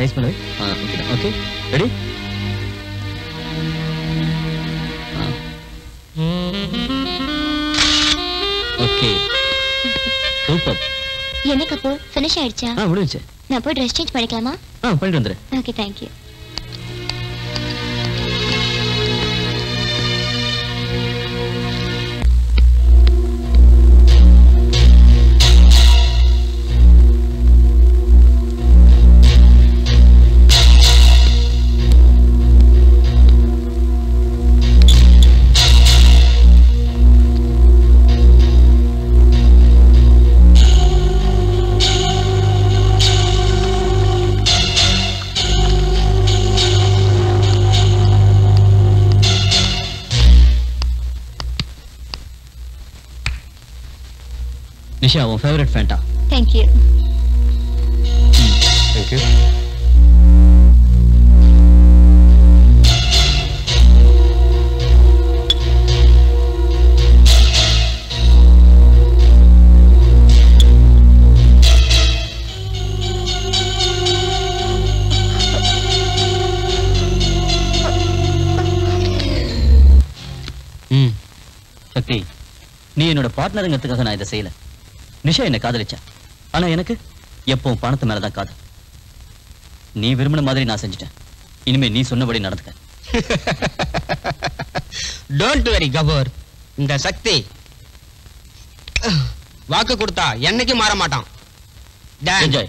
Rice பண்ணு okay ready okay super என்ன Kapoor finish ஆயிடுச்சா ஆ முடிஞ்சு நான் போய் ட்ரெஸ் சேஞ்ச் பண்ணிக்கலாமா ஆ பண்ணிட்டு வந்துரு ஓகே தேங்க்யூ நிஷா உன் ஃபேவரட் ஃபேண்டா தேங்க்யூ தேங்க்யூ ம் சக்தி நீ என்னோட பார்ட்னருங்கிறதுக்காக நான் இதை செய்யல நிஷா என்னை காதலிச்சா ஆனா எனக்கு எப்பவும் பணத்து மேலதான் காதல் நீ விரும்பின மாதிரி நான் செஞ்சுட்டேன் இனிமே நீ சொன்னபடி நடந்துக்க டோன்ட் வெரி கபூர் இந்த சக்தி வாக்கு கொடுத்தா என்னைக்கும் மாற மாட்டான் Dan. என்ஜாய்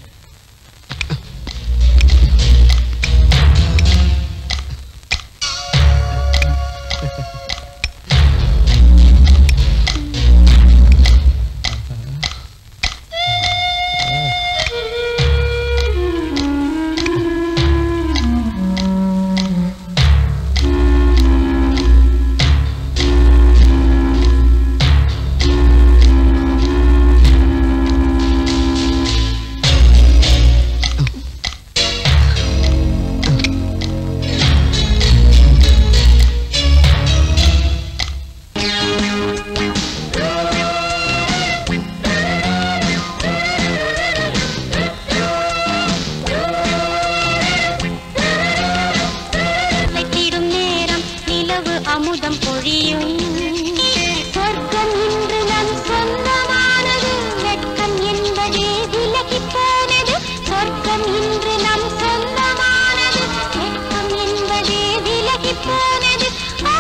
வெட்டிடும் நேரம் நிலவு அமுதம் பொழியும் சொர்க்கம் இன்று நம் சொந்தமானது வெட்கம் என்பதே விலகிப் போனது சொர்க்கம் இன்று நம் சொந்தமானது வெட்கம் என்பதே விலகிப் போனது ஆ!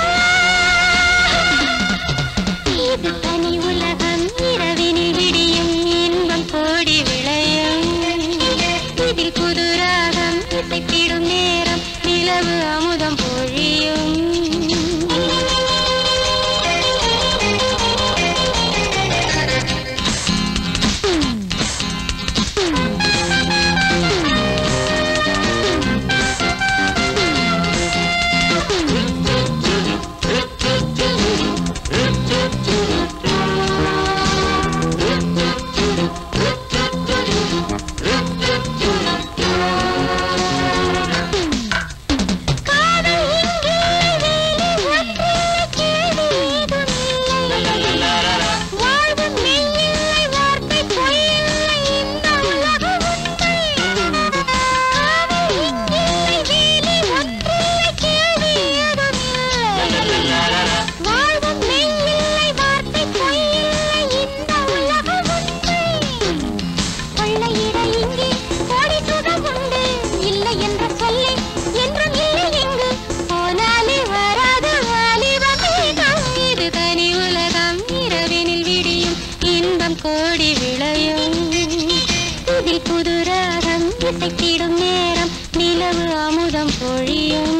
இது தனி உலகம் இரவினில் விடியும் இன்பம் கோடி விளையும் இதில் புது ராகம் இசைத்திடும் நேரம் நிலவு அமுதம் பொழியும் காதல் இங்கே வேலி ஒன்றே கேள்வி ஏதும் இல்லை வாழ்வும் மெய்யில்லை வார்த்தை பொய்யில்லை இந்த உலகம் உண்மை காதல் இங்கே வேலி ஒன்றே கேள்வி ஏதும் இல்லை வாழ்வும் மெய்யில்லை வார்த்தை பொய்யில்லை இந்த உலகம் உண்மை கொள்ளையிட இங்கே கோடி சுகம் உண்டு இல்லை என்ற சொல்லே என்றும் இல்லை எங்கு போனாலே வராது வாலிபம் வேகம் இது தனி உலகம் இரவினில் விடியும் இன்பம் கோடி விளையும் இதில் புது ராகம் இசைத்திடும் நேரம் நிலவு அமுதம் பொழியும்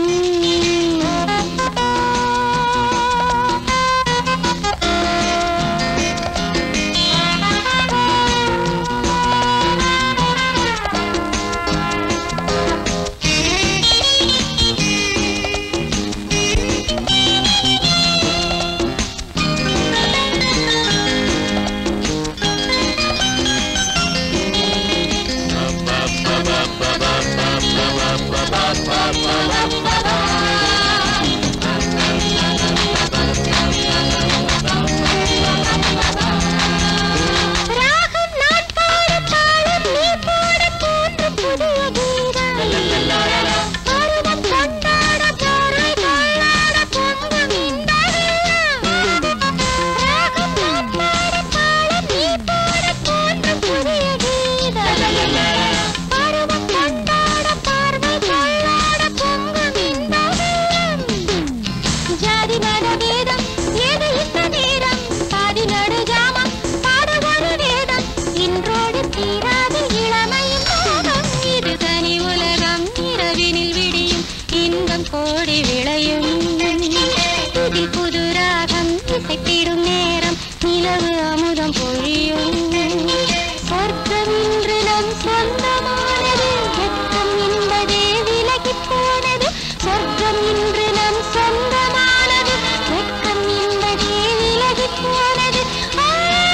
ஜாதி மத வேதம் ஏது இந்த நேரம் பாதி நடு ஜாமம் பாட ஒரு வேதம் இன்றோடு தீராது இளமையின் மோகம் இது தனி உலகம் இரவினில் விடியும் இன்பம் கோடி விளையும் இதில் புது ராகம் இசைத்திடும் நேரம் நிலவு அமுதம் பொழியும் சொர்க்கம் இன்று நம் சொந்தமானது வெட்கம் என்பதே விலகிப் போனது சொர்க்கம் இன்று நம் சொந்தமானது வெட்கம் என்பதே விலகிப் போனது ஆ!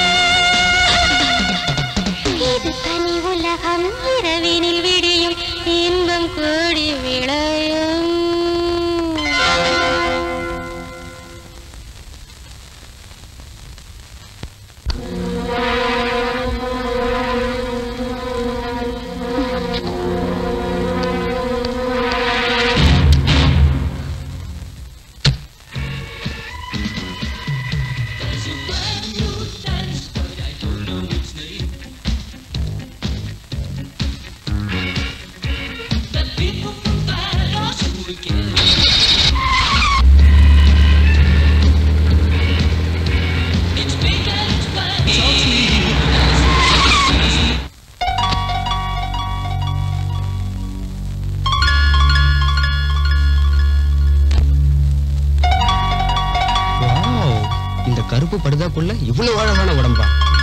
இது தனி உலகம் இரவினில் விடியும் இன்பம் கூடி விளையும் வாவ், இந்த கருப்பு படுதாக்குள்ள இவ்வளவு அழகான உடம்பா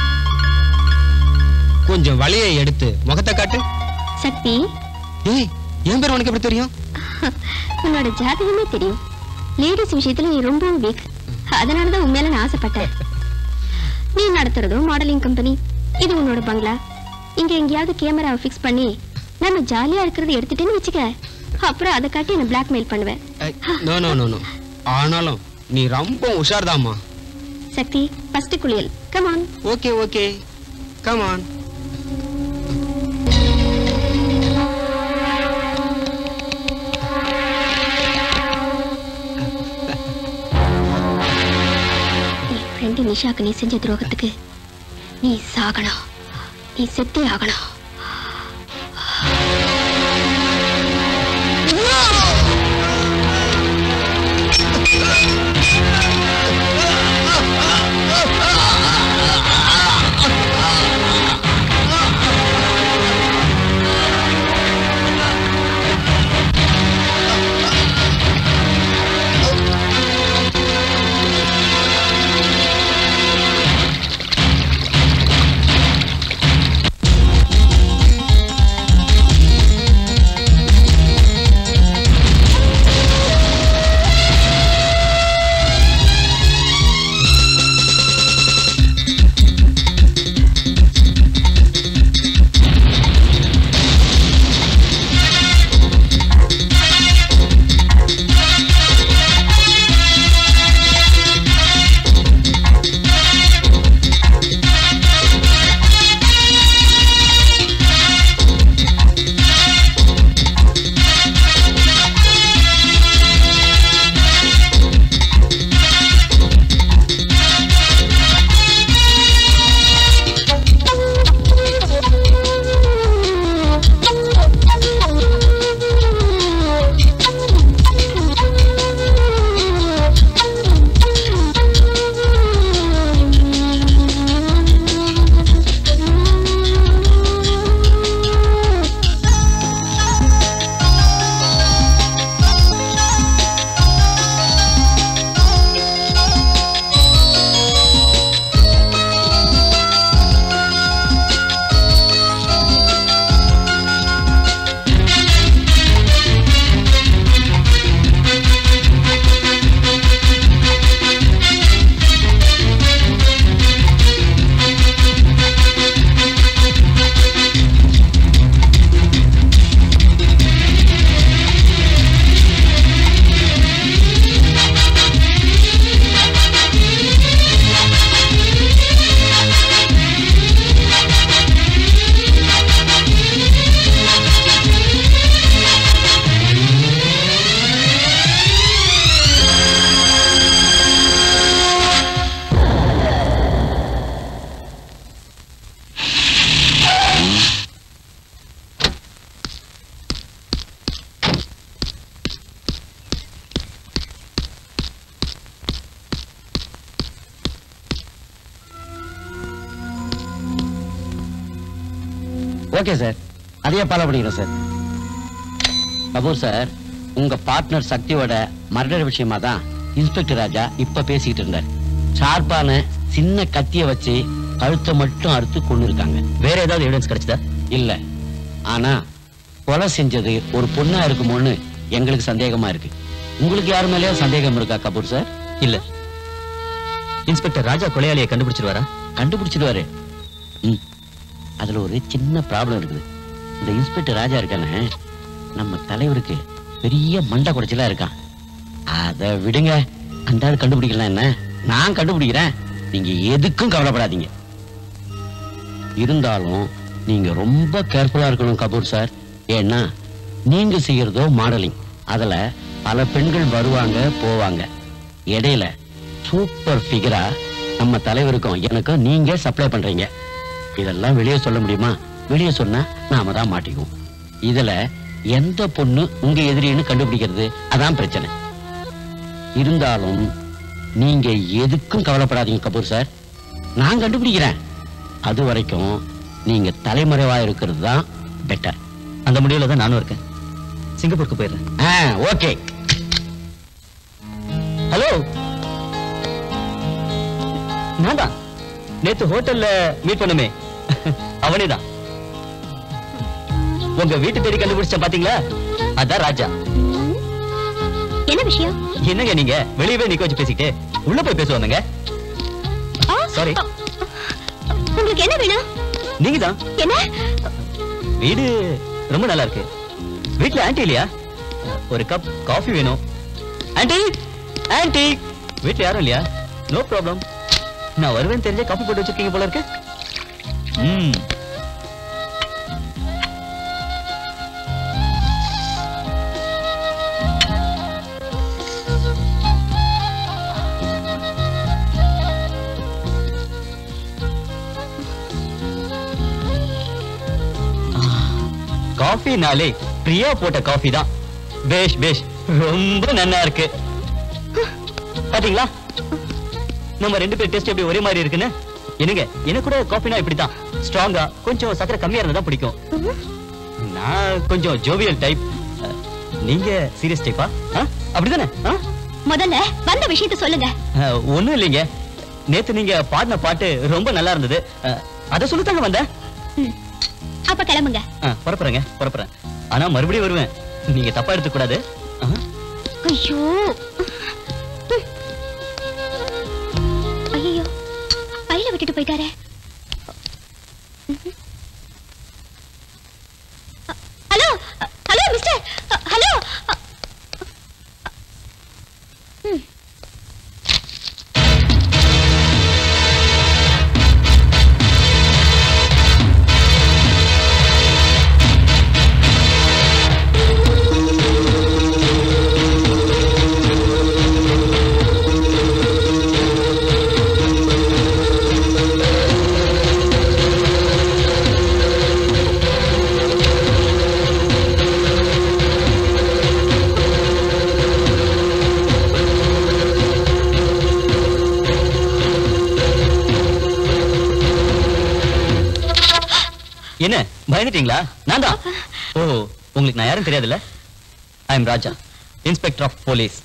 கொஞ்சம் வலையை எடுத்து முகத்தை காட்டு சக்தி ஏய் என் பேர் உனக்கு எப்படி தெரியும் உன்னோட ஜாதகமே தெரியும் லேடிஸ் விஷயத்துல நீ ரொம்பவும் வீக் அதனால தான் உன் மேல நான் ஆசைப்பட்டேன் நீ நடத்துறதும் மாடலிங் கம்பெனி இது உன்னோட பங்களா இங்க எங்கேயாவது கேமராவை ஃபிக்ஸ் பண்ணி நம்ம ஜாலியா இருக்கிறத எடுத்துட்டேன்னு வச்சுக்க அப்புறம் அதை காட்டி என்ன பிளாக்மெயில் பண்ணுவேன் நோ நோ நோ நோ ஆனாலும் நீ ரொம்ப உஷார்தாம்மா சக்தி ஃபர்ஸ்ட் குளியல் கமான் ஓகே ஓகே கமான் என் ஃப்ரெண்டு நிஷாக்கு நீ செஞ்ச துரோகத்துக்கு நீ சாகணும் நீ செத்தே ஆகணும் Thank ஓகே சார் அதையே ஃபாலோ பண்ணிக்கிறேன் சார் கபூர் சார் உங்க பார்ட்னர் சக்தியோட மர்டர் விஷயமா தான் இன்ஸ்பெக்டர் ராஜா இப்ப பேசிக்கிட்டு இருந்தார் ஷார்ப்பான சின்ன கத்திய வச்சு கழுத்தை மட்டும் அறுத்து கொண்டு இருக்காங்க வேற ஏதாவது எவிடன்ஸ் கிடைச்சதா இல்ல ஆனா கொலை செஞ்சது ஒரு பொண்ணா இருக்குமோன்னு எங்களுக்கு சந்தேகமா இருக்கு உங்களுக்கு யாரு மேலயே சந்தேகம் இருக்கா கபூர் சார் இல்ல இன்ஸ்பெக்டர் ராஜா கொலையாளியை கண்டுபிடிச்சிருவாரா கண்டுபிடிச்சிடுவாரு ம். அதுல ஒரு சின்ன ப்ராப்ளம் இருக்குது இந்த இன்ஸ்பெக்டர் ராஜா இருக்கானே நம்ம தலைவருக்கு பெரிய மண்டை குடைச்சலா இருக்கான் அத விடுங்க அந்த ஆள் கண்டுபிடிக்கலாம் என்ன நான் கண்டுபிடிக்கிறேன் நீங்க எதுக்கும் கவலைப்படாதீங்க இருந்தாலும் நீங்க ரொம்ப கேர்ஃபுல்லா இருக்கணும் கபூர் சார் ஏன்னா நீங்க செய்யறதோ மாடலிங் அதுல பல பெண்கள் வருவாங்க போவாங்க இடையில சூப்பர் ஃபிகரா நம்ம தலைவருக்கும் எனக்கும் நீங்க சப்ளை பண்றீங்க இதெல்லாம் வெளியே சொல்ல முடியுமா வெளியே சொன்னா நாம தான் மாட்டிக்குவோம் இதுல எந்த பொண்ணு உங்க எதிரின்னு கண்டுபிடிக்கிறது அதான் பிரச்சனை இருந்தாலும் நீங்க எதுக்கும் கவலைப்படாதீங்க கபூர் சார் நான் கண்டுபிடிக்கிறேன் அது வரைக்கும் நீங்க தலைமறைவா இருக்கிறது தான் பெட்டர் அந்த முடிவுல தான் நானும் இருக்கேன் சிங்கப்பூருக்கு போயிடுறேன் ஓகே ஹலோ நான் தான் நேத்து ஹோட்டல்ல மீட் பண்ணுமே அவனே தான் உங்க வீட்டு தேடி கண்டுபிடிச்ச பாத்தீங்களா அதான் ராஜா என்ன விஷயம் என்னங்க நீங்க வெளியவே நிக்க வச்சு பேசிக்கிட்டு உள்ள போய் பேசுவாங்க ஆ, Sorry. ஆ, உங்களுக்கு என்ன வேணும் நீங்க தான் என்ன வீடு ரொம்ப நல்லா இருக்கு வீட்ல ஆன்டி இல்லையா ஒரு கப் காஃபி வேணும் ஆன்டி ஆன்டி வீட்ல யாரும் இல்லையா நோ ப்ராப்ளம் நான் வருவேன் தெரிஞ்ச காஃபி போட்டு வச்சிருக்கீங்க போல இருக்கு ம் காஃபினாலே பிரியா போட்ட காஃபி தான் பேஷ் பேஷ் ரொம்ப நன்னா இருக்கு பாத்தீங்களா நம்ம ரெண்டு பேர் டேஸ்ட் எப்படி ஒரே மாதிரி இருக்குன்னு என்னங்க எனக்கு கூட காஃபினா இப்படிதான் ஸ்ட்ராங்கா கொஞ்சம் சக்கரை கம்மியா இருந்தா தான் பிடிக்கும் நான் கொஞ்சம் ஜோவியல் டைப் நீங்க சீரியஸ் டைப்பா அப்படிதானே ஆ? முதல்ல வந்த விஷயத்த சொல்லுங்க அஹ், ஒண்ணும் இல்லைங்க நேத்து நீங்க பாடின பாட்டு ரொம்ப நல்லா இருந்தது அஹ், அத சொல்லத்தாங்க வந்தேன் ம். அப்ப கிளம்புங்க அஹ், புறப்புறேங்க புறப்புறேன் ஆனா மறுபடியும் வருவேன் நீங்க தப்பா எடுத்துக்க கூடாது அஹ். ஐயோ ஐயோ பையில விட்டுட்டு போயிட்டாரே அ- ஹலோ அ- ஹலோ மிஸ்டர் அ- ஹலோ அ- ம். என்ன பயந்துட்டீங்களா நான் தான் ஓ உங்களுக்கு நான் யாரும் தெரியாதுல்ல I am Raja inspector of police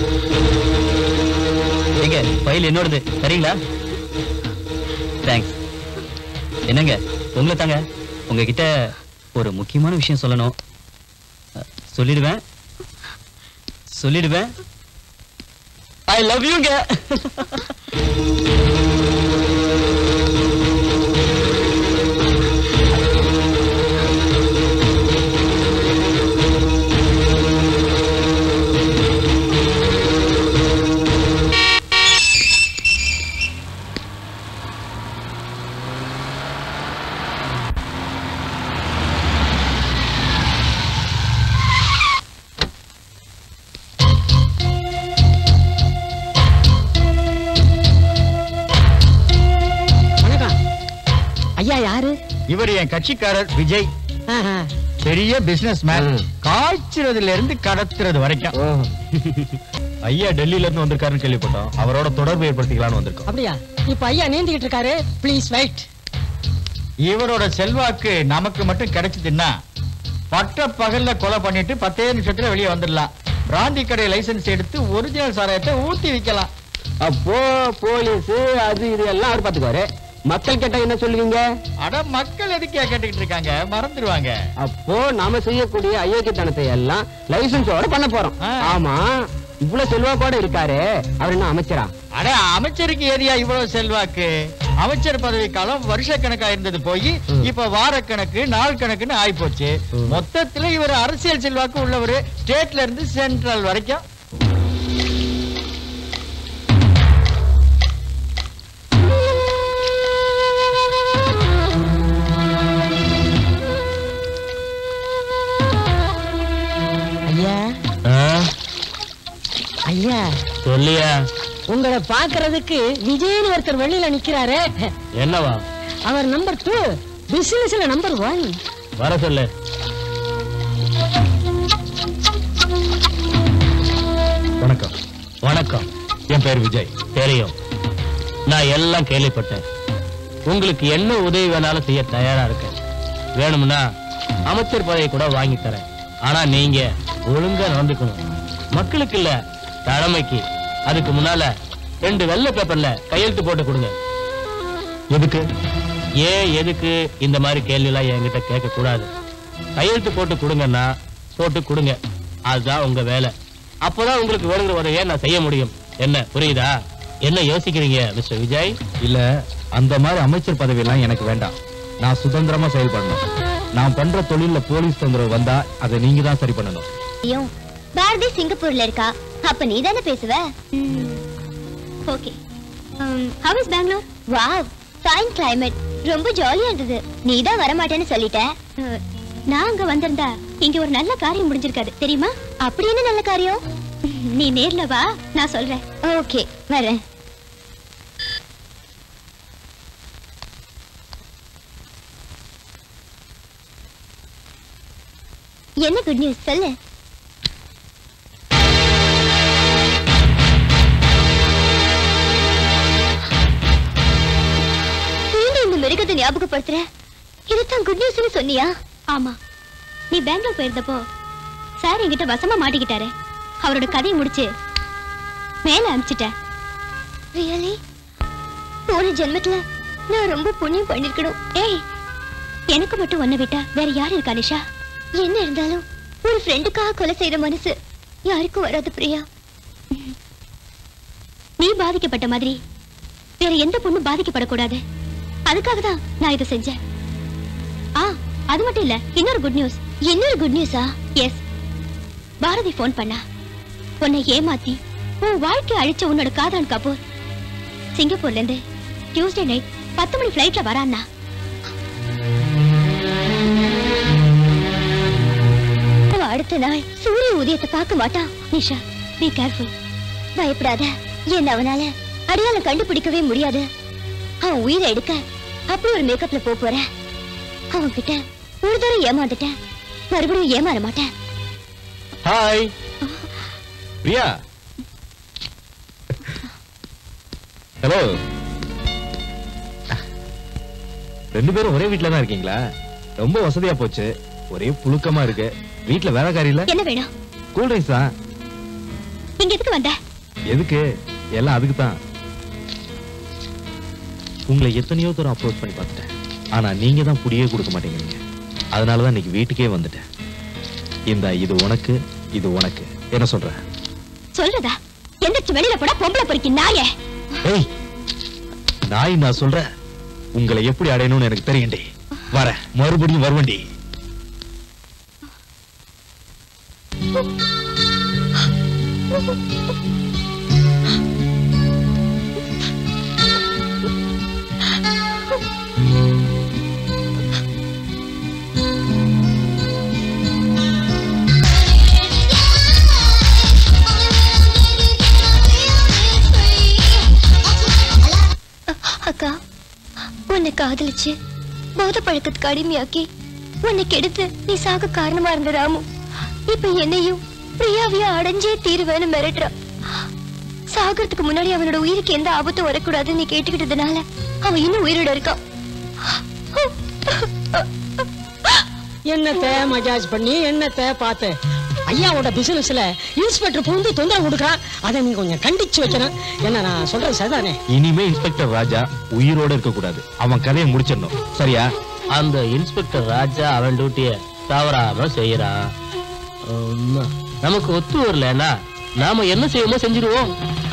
எங்க ஃபைல் என்னோடது சரிங்களா தேங்க்ஸ் என்னங்க உங்களை தாங்க உங்ககிட்ட ஒரு முக்கியமான விஷயம் சொல்லணும் அஹ், சொல்லிடுவேன் சொல்லிடுவேன் ஐ லவ் யூங்க வணக்கம் ஐயா யாரு இவர் என் கட்சிக்காரர் விஜய் பெரிய பிசினஸ் மேன் காய்ச்சறதுல இருந்து கடத்துறது வரைக்கும் ஐயா டெல்லியில இருந்து வந்திருக்காருன்னு கேள்விப்பட்டோம் அவரோட தொடர்பு ஏற்படுத்திக்கலாம்னு வந்திருக்கோம் அப்படியா இப்ப ஐயா நீந்திக்கிட்டு இருக்காரு ப்ளீஸ் வெயிட் இவரோட செல்வாக்கு நமக்கு மட்டும் கிடைச்சதுன்னா பட்ட பகல்ல கொலை பண்ணிட்டு பத்தே நிமிஷத்துல வெளியே வந்துடலாம் பிராந்தி கடை லைசென்ஸ் எடுத்து ஒரிஜினல் சாராயத்தை ஊத்தி விக்கலாம் அப்போ போலீஸ் அது இது எல்லாம் அவர் பாத்துக்குவாரு மக்கள் கேட்டா என்ன சொல்லுவீங்க அட மக்கள் எதுக்கே கேட்டுக்கிட்டு இருக்காங்க மறந்துடுவாங்க அப்போ நாம செய்யக்கூடிய அயோக்கியத்தனத்தை எல்லாம் லைசன்ஸோட பண்ண போறோம் ஆ. ஆமா இவ்வளவு செல்வாக்கோட இருக்காரு அவர் என்ன அமைச்சரா அட அமைச்சருக்கு ஏரியா இவ்வளவு செல்வாக்கு அமைச்சர் பதவி காலம் வருஷ கணக்கா இருந்தது போய் இப்ப வாரக்கணக்கு நாள் கணக்குன்னு ஆயிப்போச்சு மொத்தத்துல இவர் அரசியல் செல்வாக்கு உள்ளவர் ஸ்டேட்ல இருந்து சென்ட்ரல் வரைக்கும் ஐயா ஐயா சொல்லியா உங்களை பாக்குறதுக்கு விஜய்னு ஒருத்தர் வெளியில நிக்கிறாரு என்னவா அவர் நம்பர் டூ பிசினஸ்ல நம்பர் ஒன் வர சொல்லு வணக்கம் வணக்கம் என் பேர் விஜய் தெரியும் நான் எல்லாம் கேள்விப்பட்டேன் உங்களுக்கு என்ன உதவி வேணாலும் செய்ய தயாரா இருக்கேன் வேணும்னா அமைச்சர் பதவி கூட வாங்கி தரேன் ஆனா நீங்க ஒழுங்கா நடந்துக்கணும் மக்களுக்கு இல்ல தலைமைக்கு அதுக்கு முன்னால ரெண்டு வெள்ளை பேப்பர்ல கையெழுத்து போட்டு கொடுங்க எதுக்கு ஏன் எதுக்கு இந்த மாதிரி கேள்வி எல்லாம் என்கிட்ட கேட்க கூடாது கையெழுத்து போட்டு கொடுங்கன்னா போட்டு கொடுங்க அதுதான் உங்க வேலை அப்போதான் உங்களுக்கு வேணுங்கிற உதவியை நான் செய்ய முடியும் என்ன புரியுதா என்ன யோசிக்கிறீங்க மிஸ்டர் விஜய் இல்ல அந்த மாதிரி அமைச்சர் பதவி எல்லாம் எனக்கு வேண்டாம் நான் சுதந்திரமா செயல்படணும் நான் பண்ற தொழில்ல போலீஸ் தொந்தரவு வந்தா அதை நீங்க தான் சரி பண்ணணும் ஐயோ பாரதி சிங்கப்பூர்ல இருக்கா அப்ப நீ தானே பேசுவ okay how is Bangalore wow fine climate ரொம்ப ஜாலியா இருந்தது நீ தான் வர மாட்டேன்னு சொல்லிட்ட அஹ், நான் அங்க வந்திருந்தா இங்க ஒரு நல்ல காரியம் முடிஞ்சிருக்காது தெரியுமா அப்படி என்ன நல்ல காரியம் நீ நேர்ல வா நான் சொல்றேன் ஓகே வரேன் என்ன குட் நியூஸ் சொல்லு மீண்டும் இந்த மிருகத்தை ஞாபகப்படுத்துற இதுதான் குட் நியூஸ்னு சொன்னியா ஆமா நீ பெங்களூர் போயிருந்தப்போ சார் என்கிட்ட வசமா மாட்டிக்கிட்டாரு அவரோட கதையை முடிச்சு மேல அனுப்பிச்சிட்டேன் ரியலி போன ஜென்மத்துல நான் ரொம்ப புண்ணியம் பண்ணிருக்கணும் ஏய் எனக்கு மட்டும் ஒன்ன விட்டா வேற யார் இருக்கா நிஷா என்ன இருந்தாலும் ஒரு ஃப்ரெண்டுக்காக கொலை செய்யற மனசு யாருக்கும் வராது பிரியா நீ பாதிக்கப்பட்ட மாதிரி வேற எந்த பொண்ணும் பாதிக்கப்படக்கூடாது அதுக்காக தான் நான் இதை செஞ்சேன் ஆ அது மட்டும் இல்ல இன்னொரு குட் நியூஸ் இன்னொரு குட் நியூஸா எஸ் பாரதி ஃபோன் பண்ணா உன்னை ஏமாத்தி உன் வாழ்க்கை அழிச்ச உன்னோட காதலன் கபூர் சிங்கப்பூர்ல இருந்து டியூஸ்டே நைட் பத்து மணி ஃபிளைட்ல வரான்னா அவன் அடுத்த நாள் சூரிய உதயத்தை பார்க்க மாட்டான் நிஷா பி கேர்ஃபுல் பயப்படாத என்ன அவனால அடையாளம் கண்டுபிடிக்கவே முடியாது அவன் உயிரை எடுக்க அப்படி ஒரு மேக்கப்ல போப் போறேன் அவன் கிட்ட ஒரு தடவை ஏமாந்துட்டேன் மறுபடியும் ஏமாற மாட்டேன் ஹாய் பிரியா ஹலோ ரெண்டு பேரும் ஒரே வீட்ல தான் இருக்கீங்களா ரொம்ப வசதியா போச்சு ஒரே புழுக்கமா இருக்கு வீட்ல வேலைக்காரி இல்ல என்ன வேணும் கூல் ட்ரிங்க்ஸ் தான் இங்க எதுக்கு வந்த எதுக்கு எல்லாம் அதுக்கு தான் உங்களை எத்தனையோ தூரம் அப்ரோச் பண்ணி பார்த்துட்டேன் ஆனா நீங்க தான் புடியே கொடுக்க மாட்டேங்கிறீங்க அதனால தான் இன்னைக்கு வீட்டுக்கே வந்துட்டேன் இந்த இது உனக்கு இது உனக்கு என்ன சொல்ற சொல்றதா எந்திரிச்சு வெளியில போட பொம்பளை பொறுக்கி நாயே ஏய் நாய் நான் சொல்றேன் உங்களை எப்படி அடையணும்னு எனக்கு தெரியும்டி வர மறுபடியும் வருவண்டி அக்கா உன்னை காதலிச்சு போத பழக்கத்துக்கு அடிமையாக்கி உன்னை கெடுத்து நீ சாக காரணமா இருந்த ராமு இப்ப என்னையும் பிரியாவையும் அடைஞ்சே தீருவேன்னு மிரட்டுறான் சாகறதுக்கு முன்னாடி அவனோட உயிருக்கு எந்த ஆபத்தும் வரக்கூடாதுன்னு நீ கேட்டுக்கிட்டதுனால அவன் இன்னும் உயிரோட இருக்கான் என்னத்தை மஜாஜ் பண்ணி என்னத்தை பார்த்து ஐயாவோட பிசினஸ்ல இன்ஸ்பெக்டர் புகுந்து தொந்தரவு கொடுக்குறான் அதை நீ கொஞ்சம் கண்டிச்சு வைக்கணும் என்ன நான் சொல்றது சரிதானே இனிமே இன்ஸ்பெக்டர் ராஜா உயிரோட இருக்க கூடாது அவன் கதையை முடிச்சிடணும் சரியா அந்த இன்ஸ்பெக்டர் ராஜா அவன் டியூட்டிய தவறாம செய்யறான் ஆமா. நமக்கு ஒத்து வரலன்னா நாம என்ன செய்யணுமோ செஞ்சிருவோம்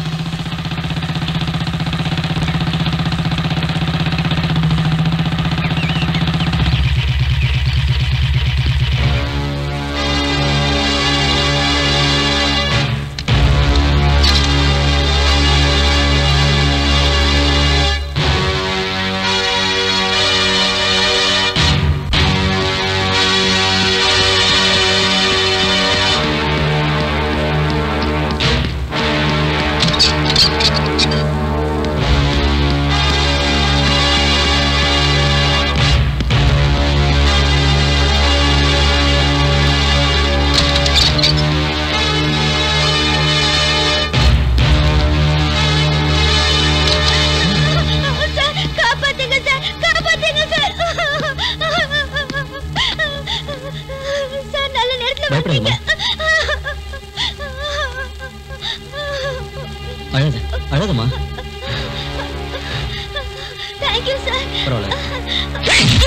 சார் காப்பாத்துங்க சார் காப்பாத்துங்க சார் சார் நல்ல நேரத்துல வந்தீங்க அழாத அழாதம்மா தேங்க்யூ சார் பரவாயில்ல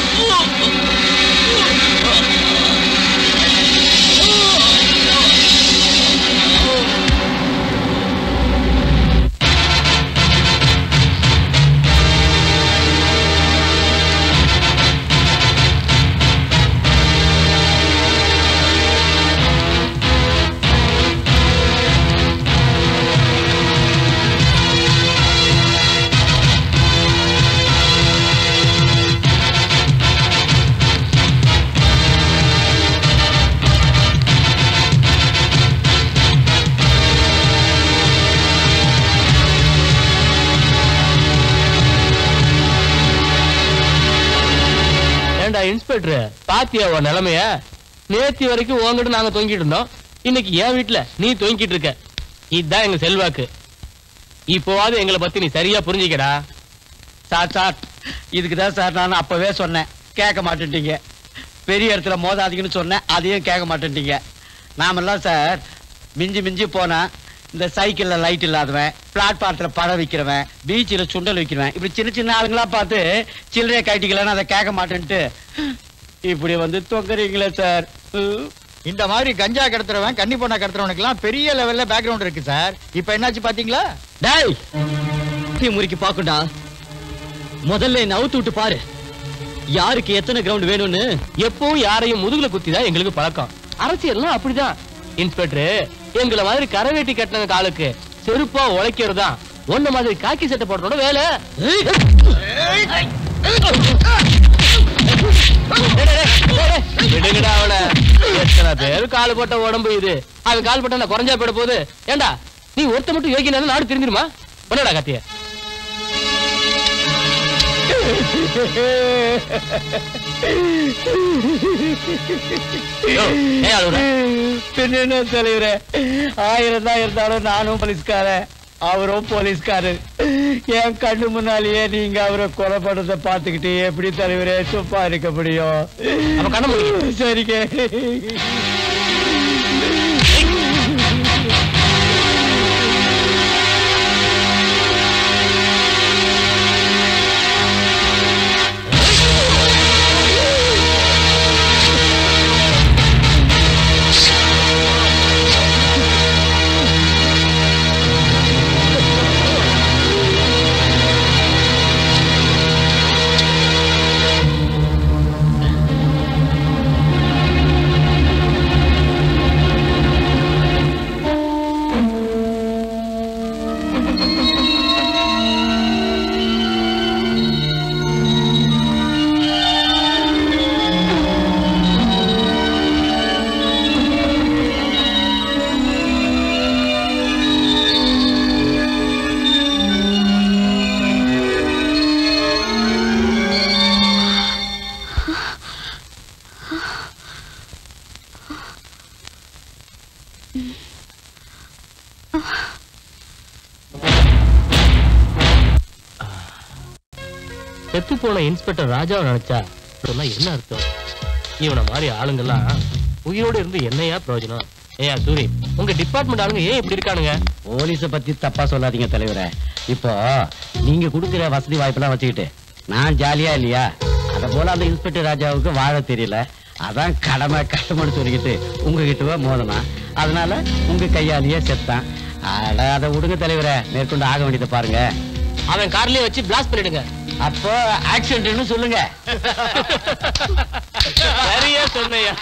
ஏண்டா இன்ஸ்பெக்டர் பாத்தியா உன் நிலைமைய நேத்தி வரைக்கும் உன்கிட்ட நாங்க தொங்கிட்டு இருந்தோம் இன்னைக்கு என் வீட்டுல நீ தொங்கிட்டு இருக்க இதுதான் எங்க செல்வாக்கு இப்போவாது எங்களை பத்தி நீ சரியா புரிஞ்சுக்கடா சார் சார் இதுக்கு தான் சார் நான் அப்பவே சொன்னேன் கேட்க மாட்டேன்ட்டீங்க பெரிய இடத்துல மோதாதீங்கன்னு சொன்னேன் அதையும் கேட்க மாட்டேன்ட்டீங்க நாமெல்லாம் சார் மிஞ்சி மிஞ்சி போனா இந்த சைக்கிள்ல லைட் இல்லாதவன் பிளாட்பாரத்துல பழம் விற்கிறவன் பீச்சில் சுண்டல் விற்கிறவன் இப்படி சின்ன சின்ன ஆளுங்களா பார்த்து சில்லறைய கட்டிக்கலன்னு அதை கேட்க மாட்டேன்ட்டு இப்படி வந்து தொங்குறீங்களே சார் இந்த மாதிரி கஞ்சா கடத்துறவன் கன்னி பொண்ணை கடத்துறவனுக்குலாம் பெரிய லெவல்ல பேக்ரவுண்ட் இருக்கு சார் இப்போ என்னாச்சு பாத்தீங்களா டேய் நீ முறுக்கி பாக்குண்டா முதல்ல என்ன அவுத்து விட்டு பாரு யாருக்கு எத்தனை கிரவுண்ட் வேணும்னு எப்பவும் யாரையும் முதுகுல குத்தி தான் எங்களுக்கு பழக்கம் அரசியல்லாம் அப்படிதான் இன்ஸ்பெக்டர் எங்களை மாதிரி கரவேட்டி கட்டின காலுக்கு செருப்பா உழைக்கிறதுதான் ஒன்ன மாதிரி காக்கி சட்டை போடுறோட வேலை விடுங்கடா அவன எத்தனை பேர் கால் போட்ட உடம்பு இது அவன் கால் போட்ட நான் குறைஞ்சா போயிட போகுது ஏண்டா நீ ஒருத்த மட்டும் யோகினா நாடு தெரிஞ்சிருமா பண்ணடா காத்திய யோ, ஏன் அழுகுற? பின்ன என்ன தலைவரே ஆயிரம் தான் இருந்தாலும் நானும் போலீஸ்காரன் அவரும் போலீஸ்காரர் என் கண்ணு முன்னாலேயே நீங்க அவரை கொலை பண்றதை பார்த்துக்கிட்டு எப்படி தலைவரே சும்மா இருக்க முடியும் அப்ப கண்ணை மூடிக்க. சரிங்க செத்து போன இன்ஸ்பெக்டர் ராஜாவை நினைச்சா சொன்னா என்ன அர்த்தம் இவனை மாதிரி ஆளுங்கெல்லாம் உயிரோடு இருந்து என்னையா பிரயோஜனம் ஏயா சூரி உங்க டிபார்ட்மெண்ட் ஆளுங்க ஏன் இப்படி இருக்கானுங்க போலீஸ பத்தி தப்பா சொல்லாதீங்க தலைவரே இப்போ நீங்க கொடுக்குற வசதி வாய்ப்பெல்லாம் வச்சுக்கிட்டு நான் ஜாலியா இல்லையா அத போல அந்த இன்ஸ்பெக்டர் ராஜாவுக்கு வாழ தெரியல அதான் கடமை கடமைன்னு சொல்லிக்கிட்டு உங்ககிட்ட மோதனா அதனால உங்க கையாலேயே செத்தான் அட அதை விடுங்க தலைவரே மேற்கொண்டு ஆக வேண்டியதை பாருங்க அவன் கார்லயே வச்சு பிளாஸ்ட் பண்ணிடுங்க அப்போ ஆக்சிடென்ட்னு சொல்லுங்க சரியா சொன்னையா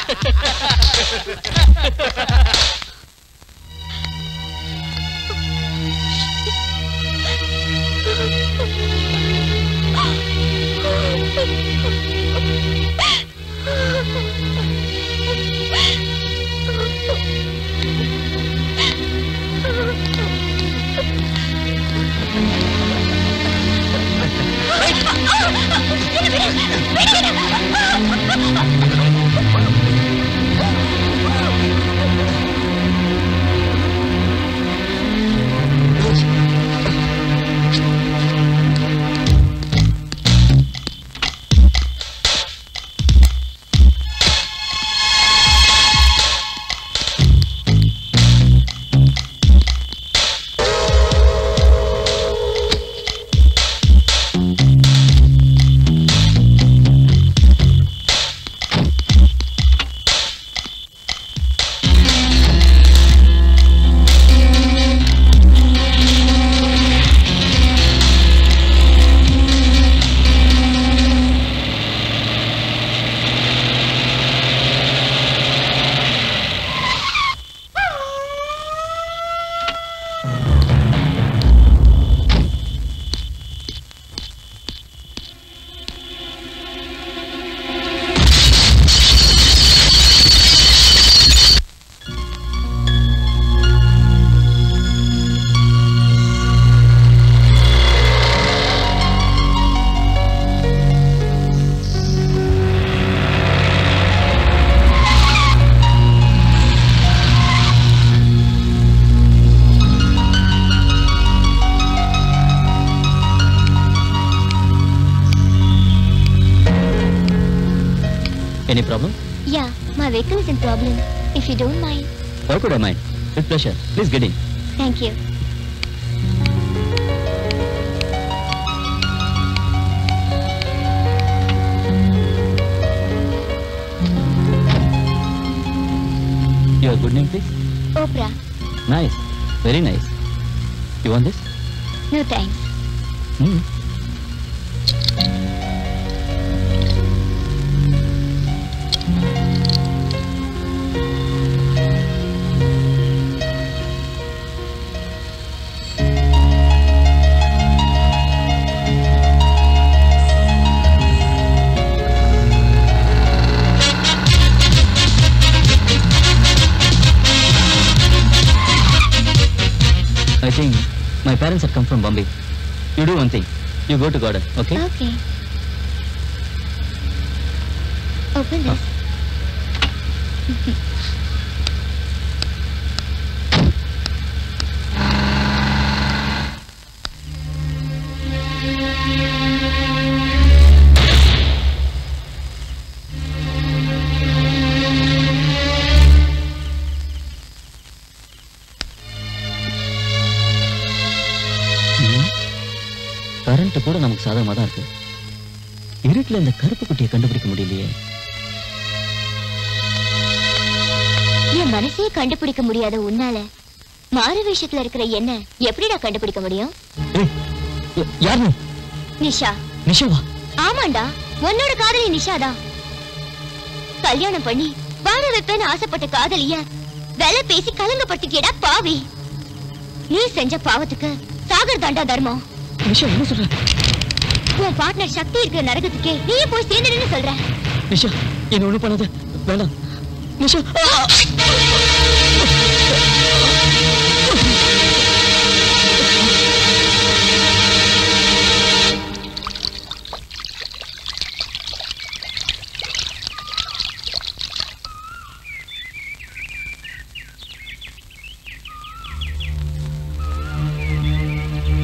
Any problem? Yeah, my vehicle is in problem. If you don't mind, Why could I mind? With pleasure. Please get in. thank you. Your good name, please? Oprah. Nice. Very nice. You want this? No thanks. Hmm. I think my parents have come from Bombay. You do one thing. You go to garden, okay? Okay. Open this. Current கூட நமக்கு சாதகமா தான் இருக்கு இருட்டுல இந்த கருப்பு குட்டியை கண்டுபிடிக்க முடியலையே என் மனசையே கண்டுபிடிக்க முடியாத உன்னால மாறு விஷயத்துல இருக்கிற என்ன எப்படிடா கண்டுபிடிக்க முடியும் ஏய், யா- யார் நீ நிஷா நிஷாவா ஆமாண்டா உன்னோட காதலி நிஷாதான் கல்யாணம் பண்ணி வாழ வைப்பேன்னு ஆசைப்பட்ட காதலிய வேலை பேசி கலங்கப்பட்டுக்கேடா பாவி நீ செஞ்ச பாவத்துக்கு சாகர் தாண்டா தர்மம் நிஷா என்ன சொல்ற உன் பார்ட்னர் சக்தி இருக்கிற நரகத்துக்கே நீயே போய் சேர்ந்துடுன்னு சொல்ற நிஷா என்ன ஒண்ணு பண்ணாத வேண்டாம் நிஷா ஆ!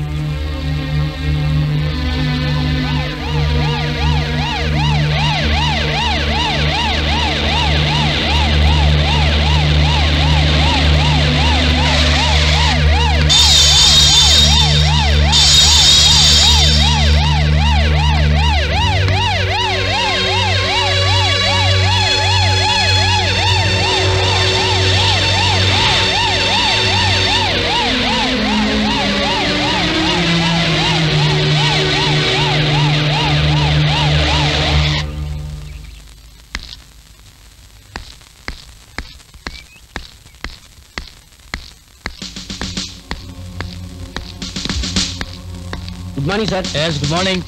Hey! Good morning sir yes good morning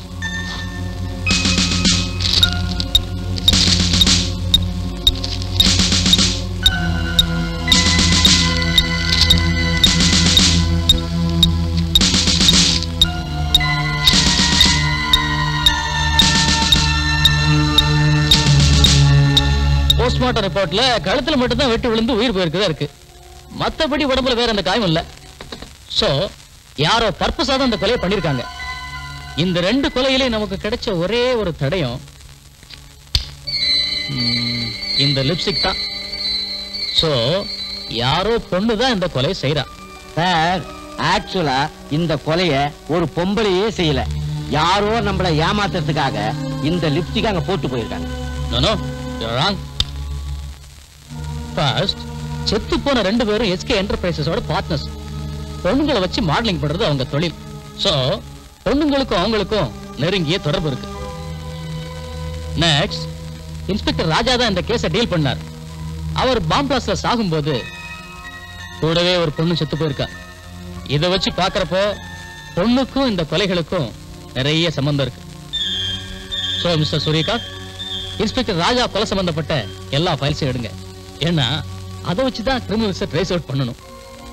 postmortem ரிப்போர்ட்ல கழுத்துல மட்டும் தான் வெட்டு விழுந்து உயிர் போயிருக்குதா இருக்கு மத்தபடி உடம்புல வேற அந்த காயம் இல்ல சோ யாரோ பர்பஸா தான் இந்த கொலையை பண்ணிருக்காங்க இந்த ரெண்டு கொலையிலே நமக்கு கிடைச்ச ஒரே ஒரு தடயம் ம், இந்த லிப்ஸ்டிக் தான் சோ யாரோ பொண்ணு தான் இந்த கொலையை செய்றா சார் ஆக்சுவலா இந்த கொலைய ஒரு பொம்பளையே செய்யல யாரோ நம்மள ஏமாத்துறதுக்காக இந்த லிப்ஸ்டிக் அங்க போட்டு போயிருக்காங்க நோ நோ ராங் ஃபர்ஸ்ட் செத்து போன ரெண்டு பேரும் எஸ்கே என்டர்பிரைசஸோட பார்ட்னர்ஸ் பொண்ணுங்களை வச்சு மாடலிங் பண்றது அவங்க தொழில் சோ பொண்ணுங்களுக்கும் அவங்களுக்கும் நெருங்கிய தொடர்பு இருக்கு நெக்ஸ்ட் இன்ஸ்பெக்டர் ராஜா தான் இந்த கேஸை டீல் பண்ணார் அவர் பாம் பிளாஸ்ட்ல சாகும்போது கூடவே ஒரு பொண்ணு செத்து போயிருக்கா இதை வச்சு பார்க்கறப்போ பொண்ணுக்கும் இந்த கொலைகளுக்கும் நிறைய சம்பந்தம் இருக்கு so mister Suryakanth inspector Raja கொலை சம்பந்தப்பட்ட எல்லா ஃபைல்ஸையும் எடுங்க ஏன்னா அதை வச்சு தான் கிரிமினல்ஸை ட்ரேஸ் அவுட் பண்ணணும்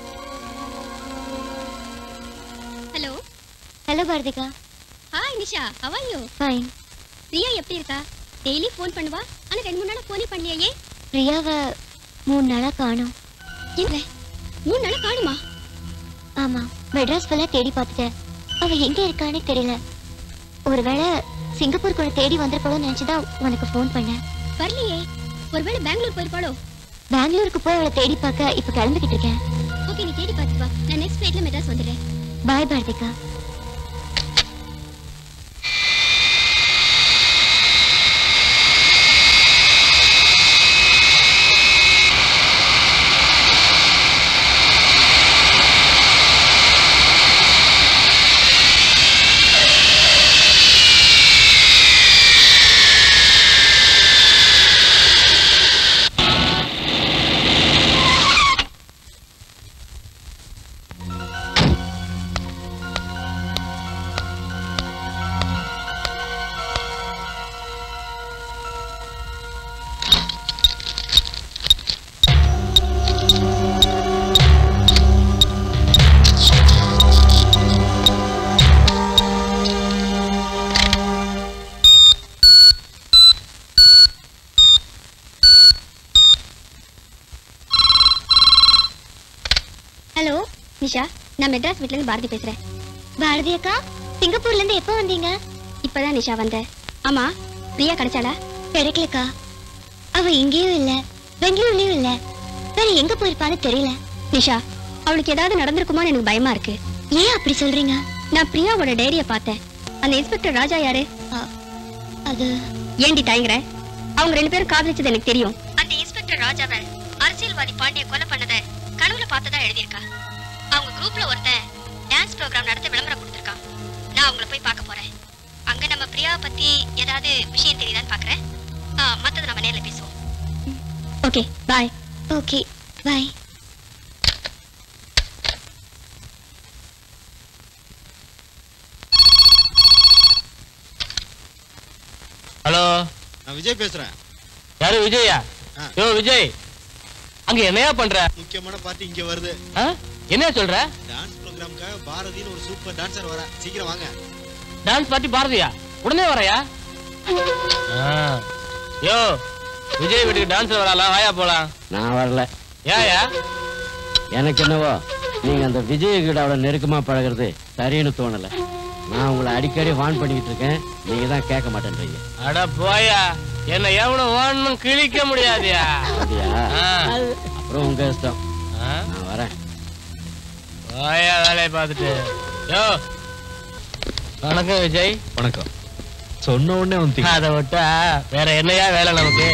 ஹலோ ஹலோ பாரதிகா hi Nisha how are you fine Priya எப்படி இருக்கா டெய்லி ஃபோன் பண்ணுவா ஆனா ரெண்டு மூணு நாளா ஃபோனே பண்ணலையே பிரியாவை மூணு நாளா காணோம் இல்ல மூணு நாளா காணுமா ஆமா மெட்ராஸ் ஃபுல்லா தேடி பார்த்துட்டேன் அவ எங்க இருக்கானே தெரியல ஒருவேளை சிங்கப்பூர் கூட தேடி வந்திருப்பாளோ நினைச்சுதான் உனக்கு ஃபோன் பண்ணேன் வரலையே ஒருவேளை பெங்களூர் போயிருப்பாளோ பெங்களூருக்கு போய் அவளை தேடி பார்க்க இப்ப கிளம்பிக்கிட்டு இருக்கேன் ஓகே நீ தேடி பார்த்து வா நான் நெக்ஸ்ட் ஃபிளைட்ல மெட்ராஸ் வந்துடுறேன் பாய் பாரதிகா ஹலோ நிஷா நான் மெட்ராஸ் வீட்ல இருந்து பாரதி பேசுறேன் பாரதி அக்கா சிங்கப்பூர்ல இருந்து எப்போ வந்தீங்க இப்பதான் நிஷா வந்தேன் ஆமா பிரியா கிடைச்சாளா கிடைக்கலக்கா அவ இங்கேயும் இல்ல பெங்களூர்லயும் இல்ல வேற எங்க போயிருப்பான்னு தெரியல நிஷா அவளுக்கு ஏதாவது நடந்திருக்குமோன்னு எனக்கு பயமா இருக்கு ஏன் அப்படி சொல்றீங்க நான் பிரியாவோட டைரிய பார்த்தேன் அந்த இன்ஸ்பெக்டர் ராஜா யாரு அது ஏண்டி தயங்குற அவங்க ரெண்டு பேரும் காதலிச்சது எனக்கு தெரியும் அந்த இன்ஸ்பெக்டர் ராஜாவை அரசியல்வாதி பாண்டிய கொலை பண்ணத கனவுல பார்த்ததா எழுதியிருக்கா அவங்க குரூப்ல ஒருத்தன் டான்ஸ் ப்ரோக்ராம் நடத்த விளம்பரம் கொடுத்துருக்கான் நான் அவங்கள போய் பார்க்க போறேன் அங்க நம்ம பிரியாவை பத்தி ஏதாவது விஷயம் தெரியுதான்னு பாக்குறேன் மத்தது நம்ம நேர்ல பேசுவோம் okay bye okay bye hello நான் விஜய் பேசுறேன் யாரு விஜயா ஆ. யோ விஜய் அங்க என்னையா பண்ற முக்கியமான பார்ட்டி இங்க வருது ஆ? என்ன சொல்ற டான்ஸ் ப்ரோக்ராமுக்காக பாரதின்னு ஒரு சூப்பர் டான்சர் வர சீக்கிரம் வாங்க டான்ஸ் பார்ட்டி பாரதியா உடனே வரையா யோ விஜய் வீட்டுக்கு டான்ஸ் வரலாம் வாயா போலாம் நான் வரல ஏயா எனக்கு என்னவோ நீங்க அந்த விஜய் கிட்ட அவ்வளவு நெருக்கமா பழகுறது சரின்னு தோணல நான் உங்களை அடிக்கடி வான் பண்ணிக்கிட்டு இருக்கேன் நீங்க தான் கேட்க மாட்டேன்றீங்க அட போயா என்ன எவனும் ஓடணும் கிழிக்க முடியாதுயா அப்படியா ஆ. அப்புறம் உங்க இஷ்டம் ஆ? நான் வரேன் போயா வேலையை பார்த்துட்டு யோ வணக்கம் விஜய் வணக்கம் சொன்ன உடனே வந்து அதை விட்டா வேற என்னையா வேலை நமக்கு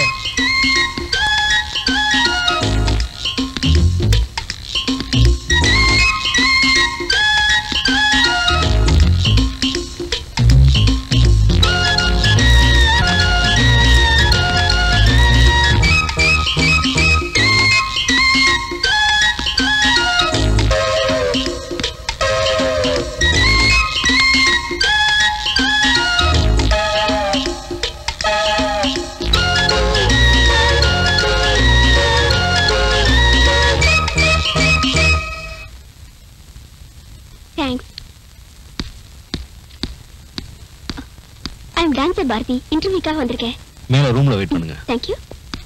ஐம் டான்சர் பாரதி இன்டர்வியூக்காக வந்திருக்கேன் மேல ரூம்ல வெயிட் பண்ணுங்க தேங்க்யூ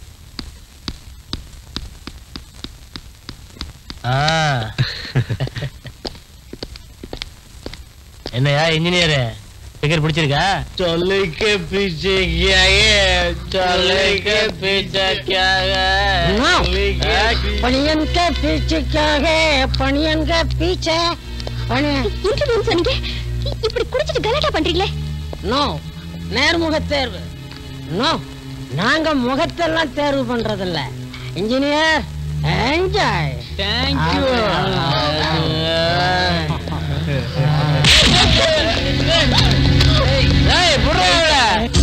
ஆ. என்னையா இன்ஜினியர் ஃபிகர் பிடிச்சிருக்கா சொல்லுக்க பீச்சே கியா சொல்லுக்க பீச்சே கியா பணியன் के पीछे क्या है பணியன் के पीछे பணியன் இன்டர்வியூ சொன்னீங்க இ- இப்படி குடிச்சிட்டு கலாட்டா பண்றீங்களே நோ நேர்முக தேர்வு நோ நாங்க முகத்தெல்லாம் தேர்வு பண்றதில்ல இன்ஜினியர் என்ஜாய் தேங்க்யூ ஏய் புடுறா இவளை.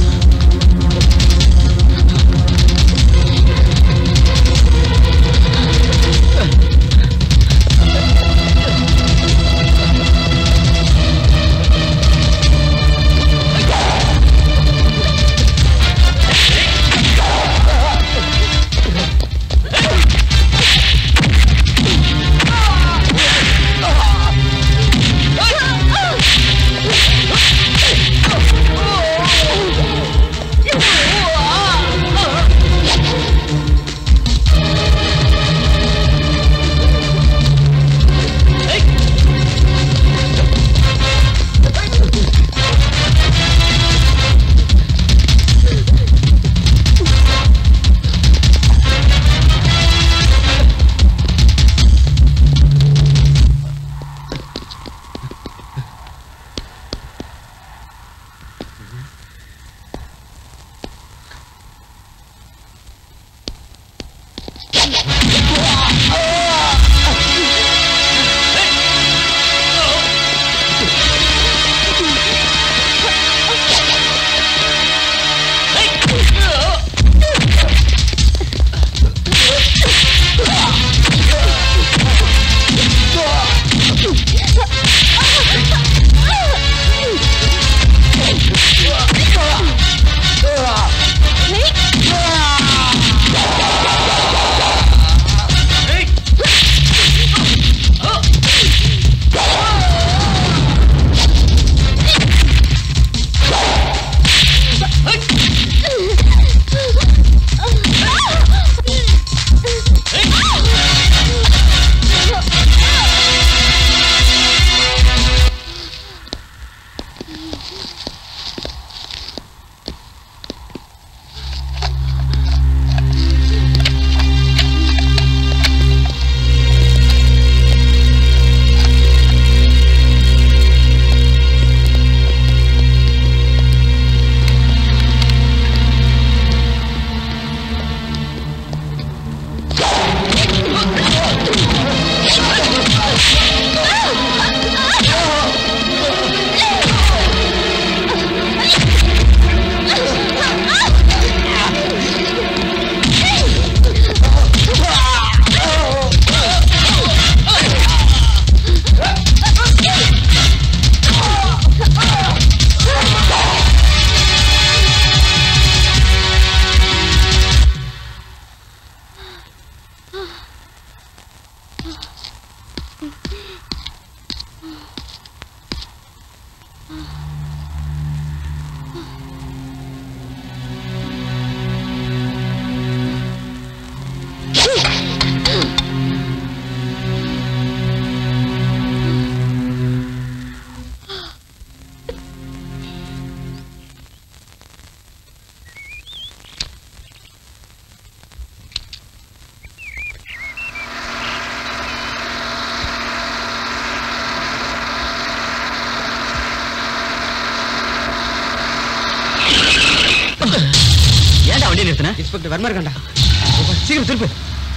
ஏன்டா வண்டி நிறுத்தின இன்ஸ்பெக்டர் வர்மா இருக்காண்டா சீக்கிரம் திருப்பு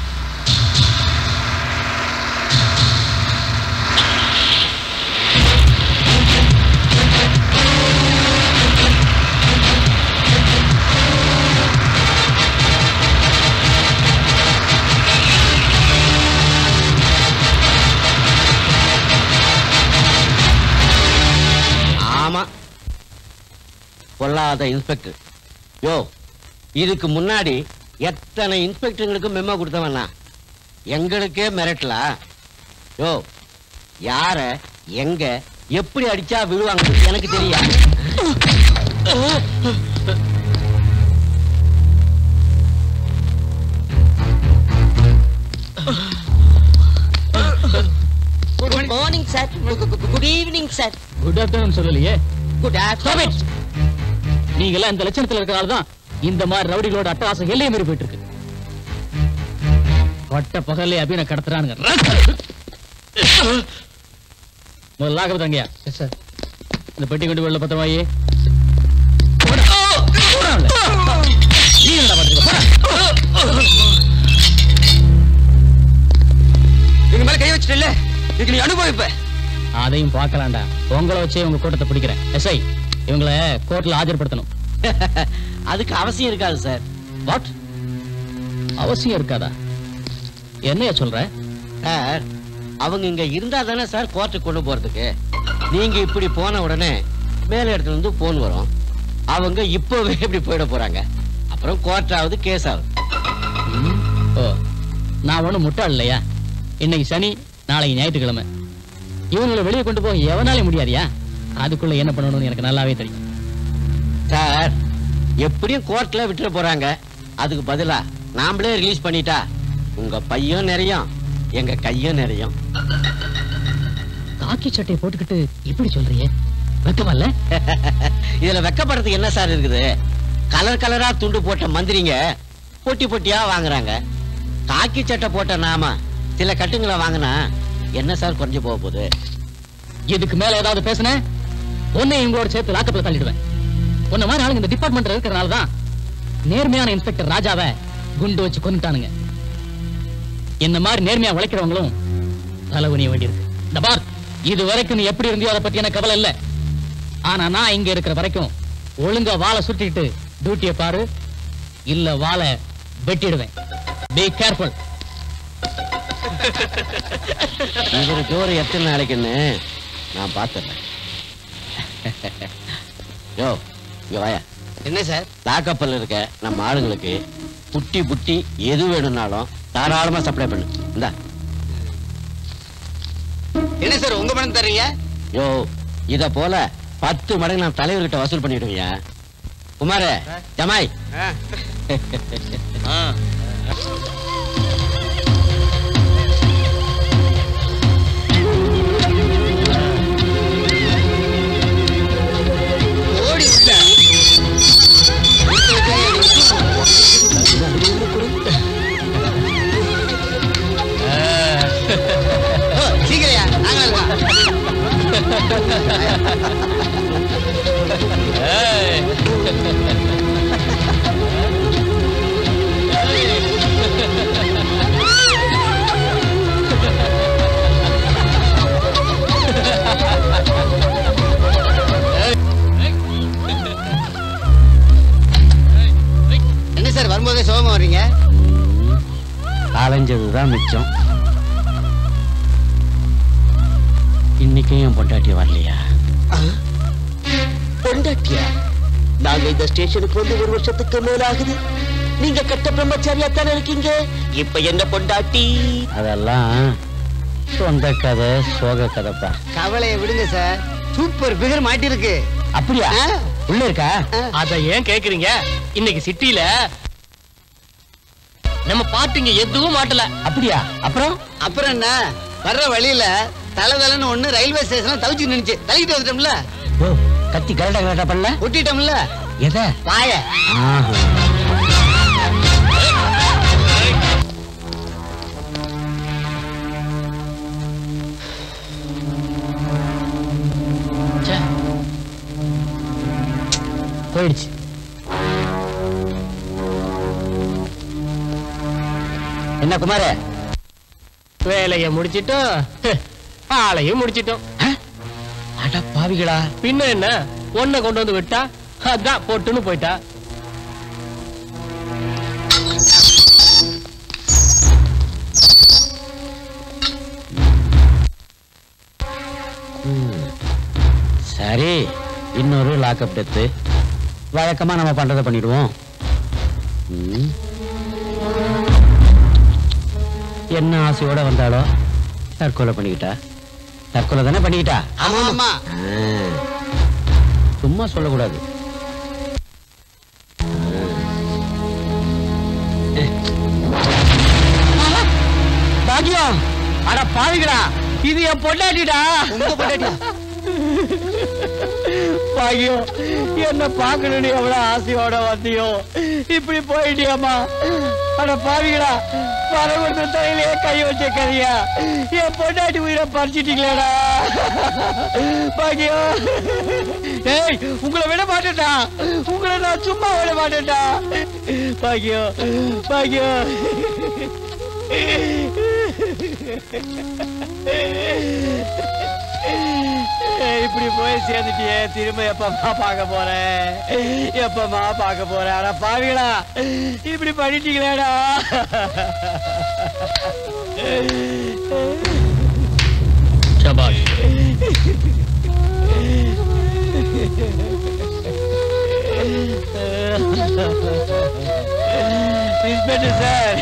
ஆமா பொல்லாத இன்ஸ்பெக்டர் யோ இதுக்கு முன்னாடி எத்தனை இன்ஸ்பெக்டருங்களுக்கு மெமோ கொடுத்தவனா எங்களுக்கே மிரட்டலா யோ யார எங்க எப்படி அடிச்சா விழுவாங்க எனக்கு தெரியும் good morning sir good evening sir good afternoon சொல்லலையே குட் Stop it! நீங்க எல்லாம் இந்த லட்சணத்துல இருக்கனால தான் இந்த மாதிரி ரவுடிகளோட அட்டகாசம் எல்லையை மீறி போயிட்டு இருக்கு பட்ட பகல்லே அபின கடத்துறானுங்க முதல்ல ஆகிறது தங்கயா சார் இந்த பெட்டி கொண்டு வெளில பத்திரமாயி நீ என்னடா பாத்துக்க போடா எங்க மேல கை வச்சிட்டல இதுக்கு நீ அனுபவிப்ப அதையும் பார்க்கலாம்டா உங்களை வச்சே உங்க கூட்டத்தை பிடிக்கிறேன் எஸ்ஐ இவங்கள கோர்ட்ல ஆஜர்படுத்தணும் அதுக்கு அவசியம் இருக்காது சார் வாட் அவசியம் இருக்காதா என்னைய சொல்ற சார் அவங்க இங்க இருந்தா தானே சார் கோர்ட்டுக்கு கொண்டு போறதுக்கு நீங்க இப்படி போன உடனே மேல இடத்துல இருந்து போன் வரும் அவங்க இப்பவே இப்படி போயிட போறாங்க அப்புறம் கோர்ட் ஆகுது கேஸ் ஆகுது ம், ஓ நான் ஒண்ணும் முட்டாள் இல்லையா இன்னைக்கு சனி நாளைக்கு ஞாயிற்றுக்கிழமை இவங்களை வெளியே கொண்டு போக எவனாலே முடியாதியா அதுக்குள்ள என்ன பண்ணணும்னு எனக்கு நல்லாவே தெரியும் சார் எப்படியும் கோர்ட்ல விட்டுற போறாங்க அதுக்கு பதிலா நாமளே ரிலீஸ் பண்ணிட்டா உங்க பையும் நிறையும் எங்க கையும் நிறையும் காக்கி சட்டையை போட்டுக்கிட்டு இப்படி சொல்றியே வெக்கமா இல்ல இதுல வெக்கப்படுறதுக்கு என்ன சார் இருக்குது கலர் கலரா துண்டு போட்ட மந்திரிங்க பொட்டி பொட்டியா வாங்குறாங்க காக்கி சட்டை போட்ட நாம சில கட்டுங்களை வாங்கினா என்ன சார் குறைஞ்சு போக போகுது இதுக்கு மேல ஏதாவது பேசுன உன்னை இவங்களோட சேர்த்து லாக்கப்ல தள்ளிடுவேன் உன்ன மாதிரி ஆளுங்க இந்த டிபார்ட்மெண்ட்ல இருக்கிறனால தான் நேர்மையான இன்ஸ்பெக்டர் ராஜாவை குண்டு வச்சு கொன்னுட்டானுங்க என்ன மாதிரி நேர்மையா உழைக்கிறவங்களும் தலைவனிய வேண்டியிருக்கு இந்த பார் இது வரைக்கும் நீ எப்படி இருந்தியோ அதை பத்தி எனக்கு கவலை இல்ல ஆனா நான் இங்க இருக்கிற வரைக்கும் ஒழுங்கா வாளை சுட்டிட்டு டியூட்டியை பாரு இல்ல வாளை வெட்டிடுவேன் பி கேர்ஃபுல் இவருக்கு ஒரு எத்தனை நாளைக்குன்னு நான் பார்த்துறேன் யோ இங்க வாயா என்ன சார் லாக்கப்பல்ல இருக்க நம்ம ஆளுங்களுக்கு புட்டி புட்டி எது வேணும்னாலும் தாராளமா சப்ளை பண்ணு இந்தா என்ன சார் உங்க பணம் தர்றீங்க யோ இத போல பத்து மடங்கு நான் தலைவர்கிட்ட வசூல் பண்ணிடுவியா குமார ஜமாய் ஓடி உள்ள சீக்கிரையா நாங்களா என்ன சார் வரும்போதே சோகமா வர்றீங்க அலைஞ்சதுதான் மிச்சம் இன்னைக்கும் என் பொண்டாட்டி வரலையா பொண்டாட்டியா நாங்க இந்த ஸ்டேஷனுக்கு வந்து ஒரு வருஷத்துக்கு மேல ஆகுது நீங்க கட்ட பிரம்மச்சாரியா தானே இருக்கீங்க இப்ப என்ன பொண்டாட்டி அதெல்லாம் சொந்த கதை சோக கதைப்பா கவலையை விடுங்க சார் சூப்பர் பிகர் மாட்டிருக்கு அப்படியா ஆ. உள்ள இருக்கா அத ஏன் கேக்குறீங்க இன்னைக்கு சிட்டில நம்ம பாட்டுங்க எதுவும் மாட்டல அப்படியா அப்புறம் அப்புறம் என்ன வர்ற வழியில தலை தலைன்னு ஒண்ணு ரயில்வே ஸ்டேஷன்ல தவிச்சு நின்னுச்சு தள்ளிட்டு வந்துட்டோம்ல ஓ கத்தி கரடா கரடா பண்ணல ஒட்டிட்டோம்ல எதை வாய ஆஹா. ச்சே. போயிடுச்சு என்ன குமார வேலைய முடிச்சிட்டோம் ஆளையும் முடிச்சிட்டோம் அட பாவிகளா பின்ன என்ன ஒன்ன கொண்டு வந்து விட்டா அதான் பொட்டுன்னு போயிட்டா சரி இன்னொரு லாக்அப் டெத்து வழக்கமா நம்ம பண்றதை பண்ணிடுவோம் ம். என்ன ஆசையோட வந்தாலோ தற்கொலை பண்ணிக்கிட்டா தற்கொலை தானே பண்ணிக்கிட்டா ஆமா ஆமா ஆ. சும்மா சொல்லக்கூடாது பாக்கியம் அட பாவிகளா இது என் பொண்டாட்டிடா உங்க பொண்டாட்டியா? பாக்கியம் என்ன பார்க்கணும்னு எவ்வளவு ஆசையோட வந்தியோ இப்படி போயிட்டியம்மா அட பாவிகளா பரவத்து தலையிலே கை வச்ச கதையா என் பொண்டாட்டி உயிரை பறிச்சிட்டீங்களேடா பாக்கியம் ஏய் உங்களை விட மாட்டேன்டா உங்களை நான் சும்மா விட மாட்டேன்டா பாக்கியம் பாக்கியம் ஏய், இப்படி போய் சேர்ந்துட்டியே திரும்ப எப்பமா பார்க்க போறேன் எப்பமா பார்க்க போறேன் ஆனா பாவிகளா இப்படி பண்ணிட்டீங்களேடா சபாஷ் இன்ஸ்பெக்டர் சார்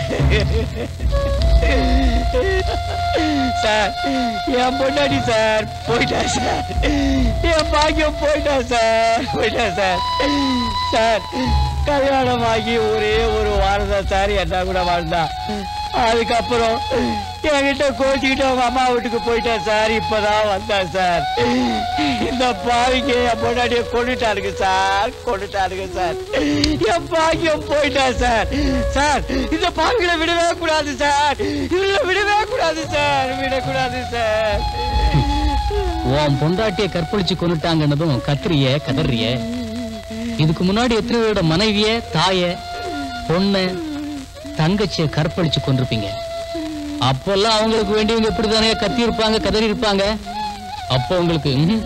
சார் என் பொண்டாடி சார் போயிட்டா சார் என் பாக்கியம் போயிட்டா சார் போயிட்டா சார் சார் கல்யாணம் ஆகி ஒரே ஒரு வாரம் தான் சார் என்ன கூட வாழ்ந்தா அதுக்கப்புறம் என்கிட்ட கோச்சிக்கிட்டு அவங்க அம்மா வீட்டுக்கு போயிட்டேன் சார் இப்பதான் வந்தேன் சார் இந்த பாவிங்க என் பொண்டாட்டிய கொண்டுட்டாருங்க சார் கொண்டுட்டாருங்க சார் என் பாக்கியம் போயிட்டேன் சார் சார் இந்த பாவிகளை விடவே கூடாது சார் இதுல விடவே கூடாது சார் விடக்கூடாது சார் உன் பொண்டாட்டிய கற்பழிச்சு கொண்டுட்டாங்கன்னதும் கத்திரிய கதறிய இதுக்கு முன்னாடி எத்தனை பேரோட மனைவிய தாய பொண்ண தங்கச்சிய கற்பழிச்சு கொண்டிருப்பீங்க அப்பெல்லாம் அவங்களுக்கு வேண்டியவங்க இப்படிதானே கத்தி இருப்பாங்க கதறி இருப்பாங்க அப்போ உங்களுக்கு ம்ஹும்.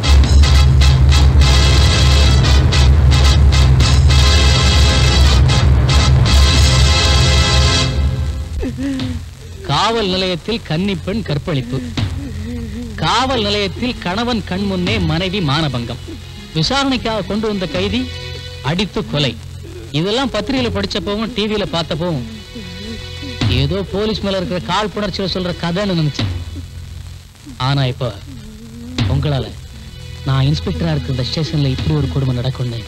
காவல் நிலையத்தில் கன்னிப்பெண் கற்பழிப்பு காவல் நிலையத்தில் கணவன் கண் முன்னே மனைவி மானபங்கம் விசாரணைக்காக கொண்டு வந்த கைதி அடித்து கொலை இதெல்லாம் பத்திரிகையில படிச்சப்பவும் டிவியில பார்த்தப்பவும் ஏதோ போலீஸ் மேல இருக்கிற காழ்ப்புணர்ச்சியில சொல்ற கதைன்னு நினைச்சேன் ஆனா இப்ப உங்களால நான் இன்ஸ்பெக்டரா இருக்கிற இந்த ஸ்டேஷன்ல இப்படி ஒரு கொடுமை நடக்கும்னு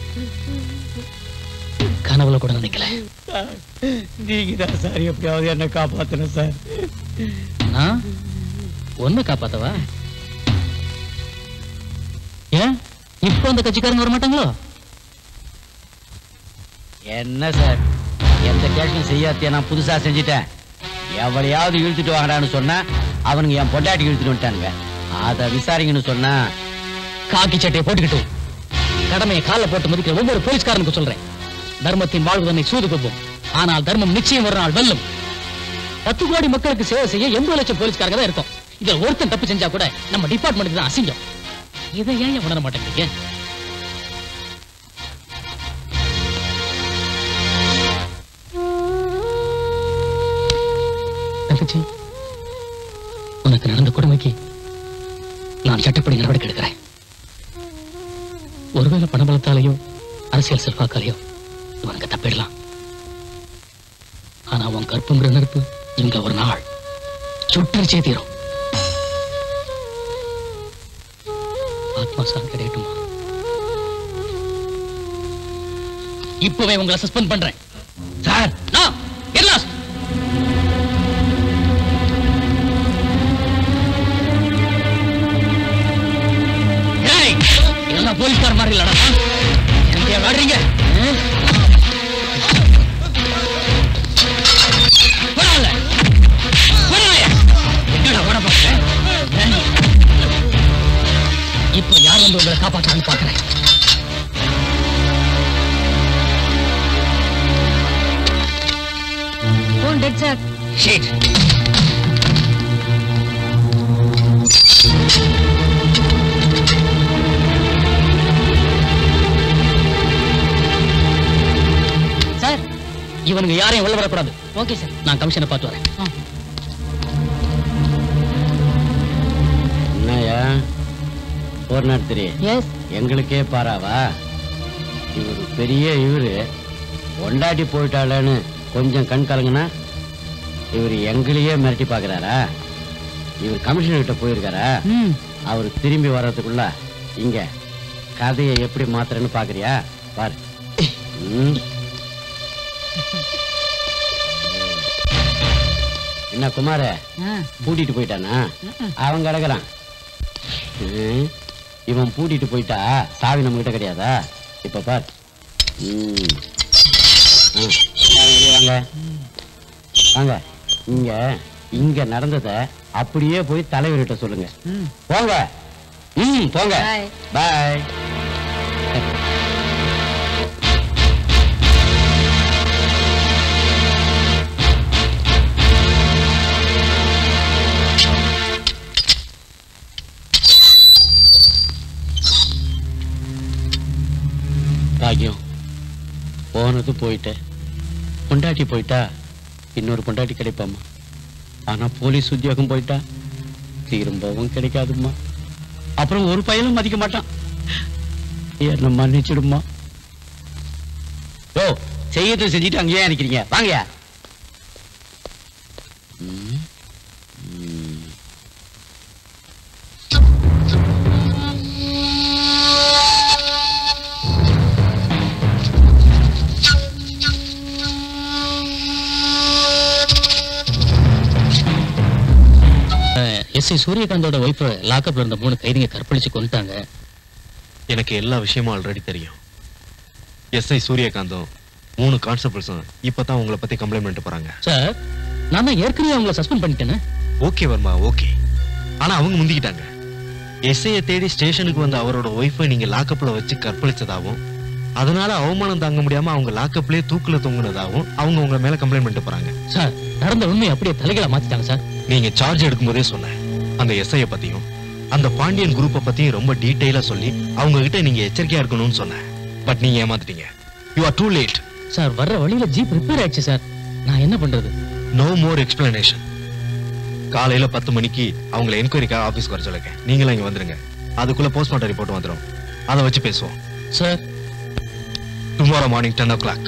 கனவுல கூட நினைக்கல நீங்க தான் சார் எப்படியாவது என்ன காப்பாத்தணும் சார் நான் ஒண்ணு காப்பாத்தவா ஏன் இப்போ அந்த கட்சிக்காரங்க வர மாட்டாங்களோ என்ன சார் எந்த கேஷும் செய்யாத்திய நான் புதுசா செஞ்சுட்டேன் எவளையாவது இழுத்துட்டு வாங்கடான்னு சொன்னா அவனுங்க என் பொண்டாட்டி இழுத்துட்டு வந்துட்டானுங்க அதை விசாரிங்கன்னு சொன்னா காக்கி சட்டையை போட்டுக்கிட்டு கடமையை கால்ல போட்டு மதிக்கிற ஒவ்வொரு போலீஸ்காரனுக்கு சொல்றேன் தர்மத்தின் வாழ்வு தன்னை சூது கொள்வோம் ஆனால் தர்மம் நிச்சயம் ஒரு நாள் வெல்லும் பத்து கோடி மக்களுக்கு சேவை செய்ய எண்பது லட்சம் போலீஸ்காரங்க தான் இருக்கும் இதுல ஒருத்தன் தப்பு செஞ்சா கூட நம்ம டிபார்ட்மெண்ட்டுக்கு தான் அசிங்கம் இதை ஏன் உணர மாட்டேங்கிறீங்க தங்கச்சி உனக்கு நடந்த கொடுமைக்கு நான் சட்டப்படி நடவடிக்கை எடுக்கிறேன் ஒருவேளை பணபலத்தாலேயோ அரசியல் செல்வாக்காலேயோ இவனுக்கு தப்பிடலாம் ஆனா உன் கற்புங்கிற நெருப்பு இங்க ஒரு நாள் சுட்டரிச்சே தீரும் ஆத்மா சாந்தி கிடையட்டுமா இப்பவே உங்களை சஸ்பெண்ட் பண்றேன் சார் நான் get lost. ஏய், இதெல்லாம் போலீஸ்கார மாதிரி இல்லடா எங்க வாடுறீங்க ஆ? பரவாயில்ல. பரவாயில்ல. எங்கடா ஓட பார்க்கற? ஆ? இப்ப யார் வந்து உங்களை காப்பாற்றான்னு பாக்குறேன் Phone dead, sir. Shit. Sir இவனுங்க யாரையும் உள்ள வரக்கூடாது ஓகே சார் நான் கமிஷனை பார்த்து வரேன் என்னய்யா போர் நடத்துறி எஸ் எங்களுக்கே பாராவா இவரு பெரிய இவரு பொண்டாட்டி போயிட்டாளேன்னு கொஞ்சம் கண் கலங்குனா இவர் எங்களையே மிரட்டி பார்க்கறாரா இவர் கமிஷனர் கிட்ட போயிருக்காரா அவர் திரும்பி வர்றதுக்குள்ள இங்க கதையை எப்படி மாத்துறேன்னு பாக்குறியா பாரு ம். என்ன குமார பூட்டிட்டு போயிட்டானா அவன் கிடக்குறான் ம், இவன் பூட்டிட்டு போயிட்டா சாவி நம்ம கிட்ட கிடையாதா இப்ப பார் ம். ஆ, வெளிய வாங்க வாங்க இங்க இங்க நடந்தத அப்படியே போய் தலைவர்கிட்ட சொல்லுங்க போங்க ம் போங்க பாய் பாக்கியம் போனது போயிட்டேன் பொண்டாட்டி போயிட்டா இன்னொரு பொண்டாட்டி கிடைப்பாம்மா ஆனா போலீஸ் உத்தியோகம் போயிட்டா திரும்பவும் கிடைக்காதும்மா அப்புறம் ஒரு பையனும் மதிக்க மாட்டான் என்ன மன்னிச்சிடுமா ஓ செய்யறது செஞ்சுட்டு அங்கேயே நிக்கிறீங்க வாங்கயா ம், ம். எஸ்ஐ சூரியகாந்தோட ஒய்ஃப் லாக்அப்ல இருந்த மூணு கைதிங்க கற்பழிச்சு கொண்டுட்டாங்க எனக்கு எல்லா விஷயமும் ஆல்ரெடி தெரியும் எஸ்ஐ சூரியகாந்தும் மூணு கான்ஸ்டபிள்ஸும் இப்பதான் உங்களை பத்தி கம்ப்ளைண்ட் பண்ணிட்டு போறாங்க சார் நான் தான் ஏற்கனவே அவங்கள சஸ்பெண்ட் பண்ணிட்டேன்னு ஓகே வர்மா ஓகே ஆனா அவங்க முந்திக்கிட்டாங்க எஸ்ஐயை தேடி ஸ்டேஷனுக்கு வந்த அவரோட ஒய்ஃபை நீங்க லாக்கப்ல வச்சு கற்பழிச்சதாவும் அதனால அவமானம் தாங்க முடியாம அவங்க லாக்கப்லயே தூக்குல தொங்குனதாவும் அவங்க உங்க மேல கம்ப்ளைண்ட் பண்ணிட்டு போறாங்க சார் நடந்த உண்மையை அப்படியே தலைகளை மாத்திட்டாங்க சார் நீங்க சார்ஜ் எடுக்கும்போதே சொன்னேன் அந்த எஸ்ஐய பத்தியும் அந்த பாண்டியன் குரூப்பை பத்தியும் ரொம்ப டீடைலா சொல்லி அவங்க கிட்ட நீங்க எச்சரிக்கையா இருக்கணும்னு சொன்னேன் பட் நீங்க ஏமாத்திட்டீங்க you are too late sir வர்ற வழியில ஜீப் ரிப்பேர் ஆயிடுச்சு சார் நான் என்ன பண்றது நோ மோர் எக்ஸ்பிளனேஷன் காலையில பத்து மணிக்கு அவங்கள என்கொயரிக்காக ஆபீஸ்க்கு வர சொல்லுங்க நீங்களும் இங்க வந்துருங்க அதுக்குள்ள போஸ்ட்மார்ட்டம் ரிப்போர்ட் வந்துடும் அதை வச்சு பேசுவோம் sir tomorrow morning ten o'clock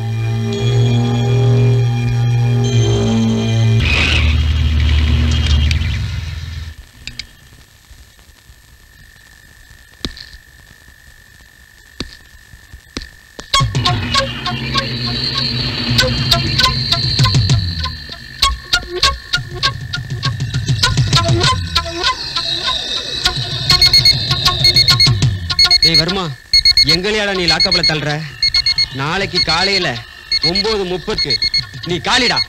டேய் வருமா எங்களையாடா நீ லாக்கப்ல தள்ளுற நாளைக்கு காலையில ஒன்பது முப்பதுக்கு நீ காலிடா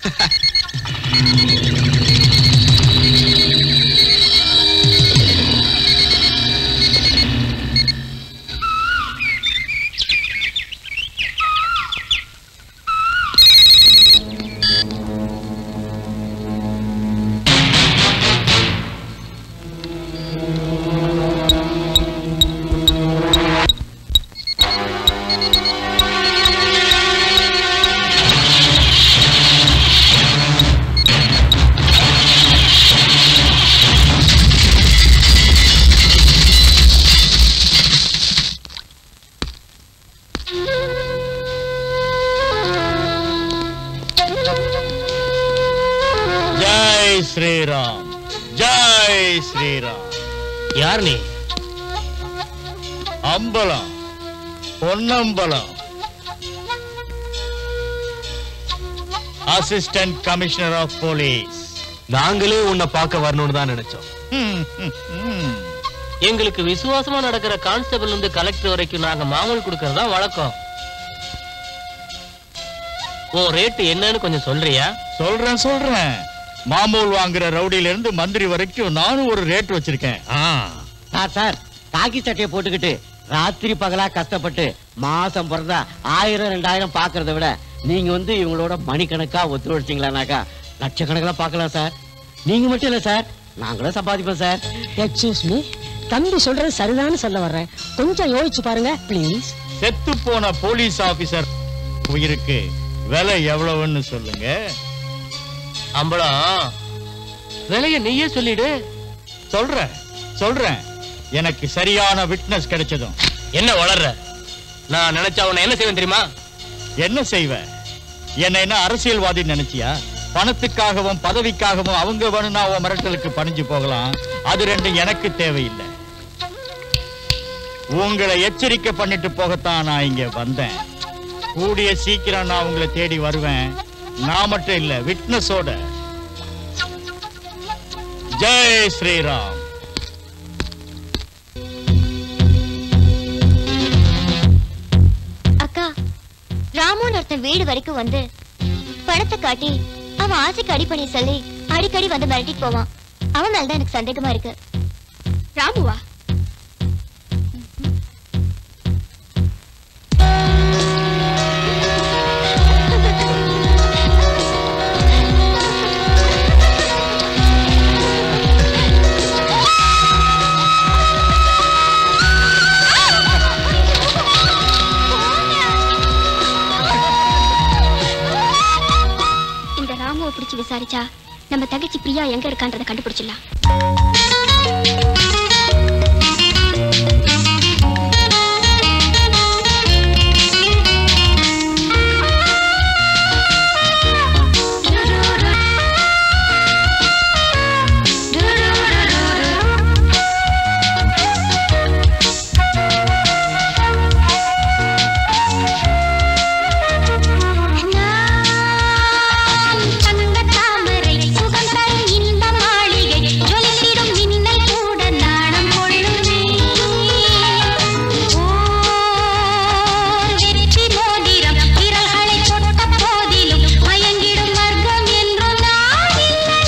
ஜெய் ஸ்ரீராம் ஜெய் ஸ்ரீராம் யார் நீ Ambalam Ponnambalam assistant commissioner of police நாங்களே உன்னை பார்க்க வரணும்னு தான் நினைச்சோம் எங்களுக்கு விசுவாசமா நடக்கிற கான்ஸ்டபிள் இருந்து கலெக்டர் வரைக்கும் நாங்க மாமூல் கொடுக்கறதா வழக்கம் உன் ரேட்டு என்னன்னு கொஞ்சம் சொல்றியா சொல்றேன் சொல்றேன் மாமூல் வாங்குற ரவுடியில இருந்து மந்திரி வரைக்கும் நானும் ஒரு ரேட் வச்சிருக்கேன் ஆ. சார் சார் காக்கி சட்டையை போட்டுக்கிட்டு ராத்திரி பகலா கஷ்டப்பட்டு மாசம் பிறந்தா ஆயிரம் ரெண்டாயிரம் பாக்குறத விட நீங்க வந்து இவங்களோட மணிக்கணக்கா ஒத்துழைச்சிங்களானாக்கா லட்சக்கணக்கில் பார்க்கலாம் சார் நீங்க மட்டும் இல்ல சார் நாங்களும் சம்பாதிப்போம் சார் எக்ஸ்கியூஸ் மீ தம்பி சொல்றது சரிதான்னு சொல்ல வர்றேன் கொஞ்சம் யோசிச்சு பாருங்க ப்ளீஸ் செத்து போன போலீஸ் ஆபீசர் உயிருக்கு விலை எவ்வளவுன்னு சொல்லுங்க அம்பலம் விலைய நீயே சொல்லிடு சொல்றேன் சொல்றேன் எனக்கு சரியான விட்னஸ் கிடைச்சதும் என்ன வளர்ற நான் நினைச்சா உன்னை என்ன செய்வேன் தெரியுமா என்ன செய்வ என்ன என்ன அரசியல்வாதி நினைச்சியா பணத்துக்காகவும் பதவிக்காகவும் அவங்க வேணும்னா உன் மிரட்டலுக்கு பணிஞ்சு போகலாம் அது ரெண்டும் எனக்கு தேவையில்லை உங்களை எச்சரிக்கை பண்ணிட்டு போகத்தான் நான் இங்க வந்தேன் கூடிய சீக்கிரம் நான் உங்களை தேடி வருவேன் நான் மட்டும் இல்ல விட்னஸோட ஜெய் ஸ்ரீராம் அக்கா ராமுன்னு ஒருத்தன் வீடு வரைக்கும் வந்து பணத்தை காட்டி அவன் ஆசைக்கு அடிப்பணி சொல்லி அடிக்கடி வந்து மிரட்டிட்டு போவான் அவன் மேலதான் எனக்கு சந்தேகமா இருக்கு ராமுவா இந்த ராமுவை பிடிச்சு விசாரிச்சா நம்ம தங்கச்சி பிரியா எங்க இருக்கான்றத கண்டுபிடிச்சிடலாம் தாமரை சுகம் தரும் இன்ப மாளிகை ஜொலித்திடும் மின்னல் கூட நாணம் கொள்ளுமே ஓர் வெற்றி மோதிரம் விரல்களை தொட்ட போதிலும் மயங்கிடும் வர்க்கம் என்றும் நான்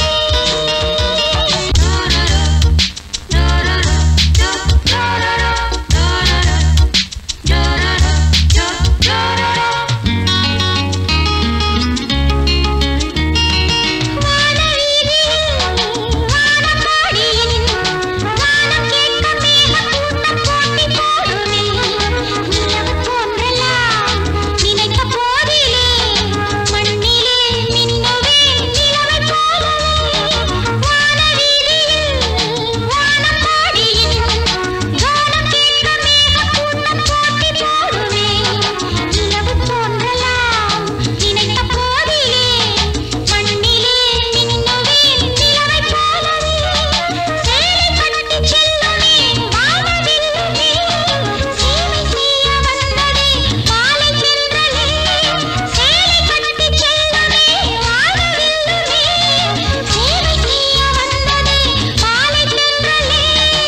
நினைத்த போதிலே மண்ணிலே மின்னுவேன் நிலவை போலவே வானவீதியில் வானப்பாடியில் கானம் கேட்க மேகக்கூட்டம் போட்டி போடுவேன் நிலவு தோன்றலாம் நினைத்த போதிலே மண்ணிலே மின்னுவேன் நிலவை போலவே சேலை கட்டி செல்லுவேன் வானவில்லுமே சேவை செய்ய வந்ததே மாலை சென்றலே சேலை கட்டி செல்லுவே வானவில்லுமே சேவை செய்ய வந்ததே மாலை சென்றலே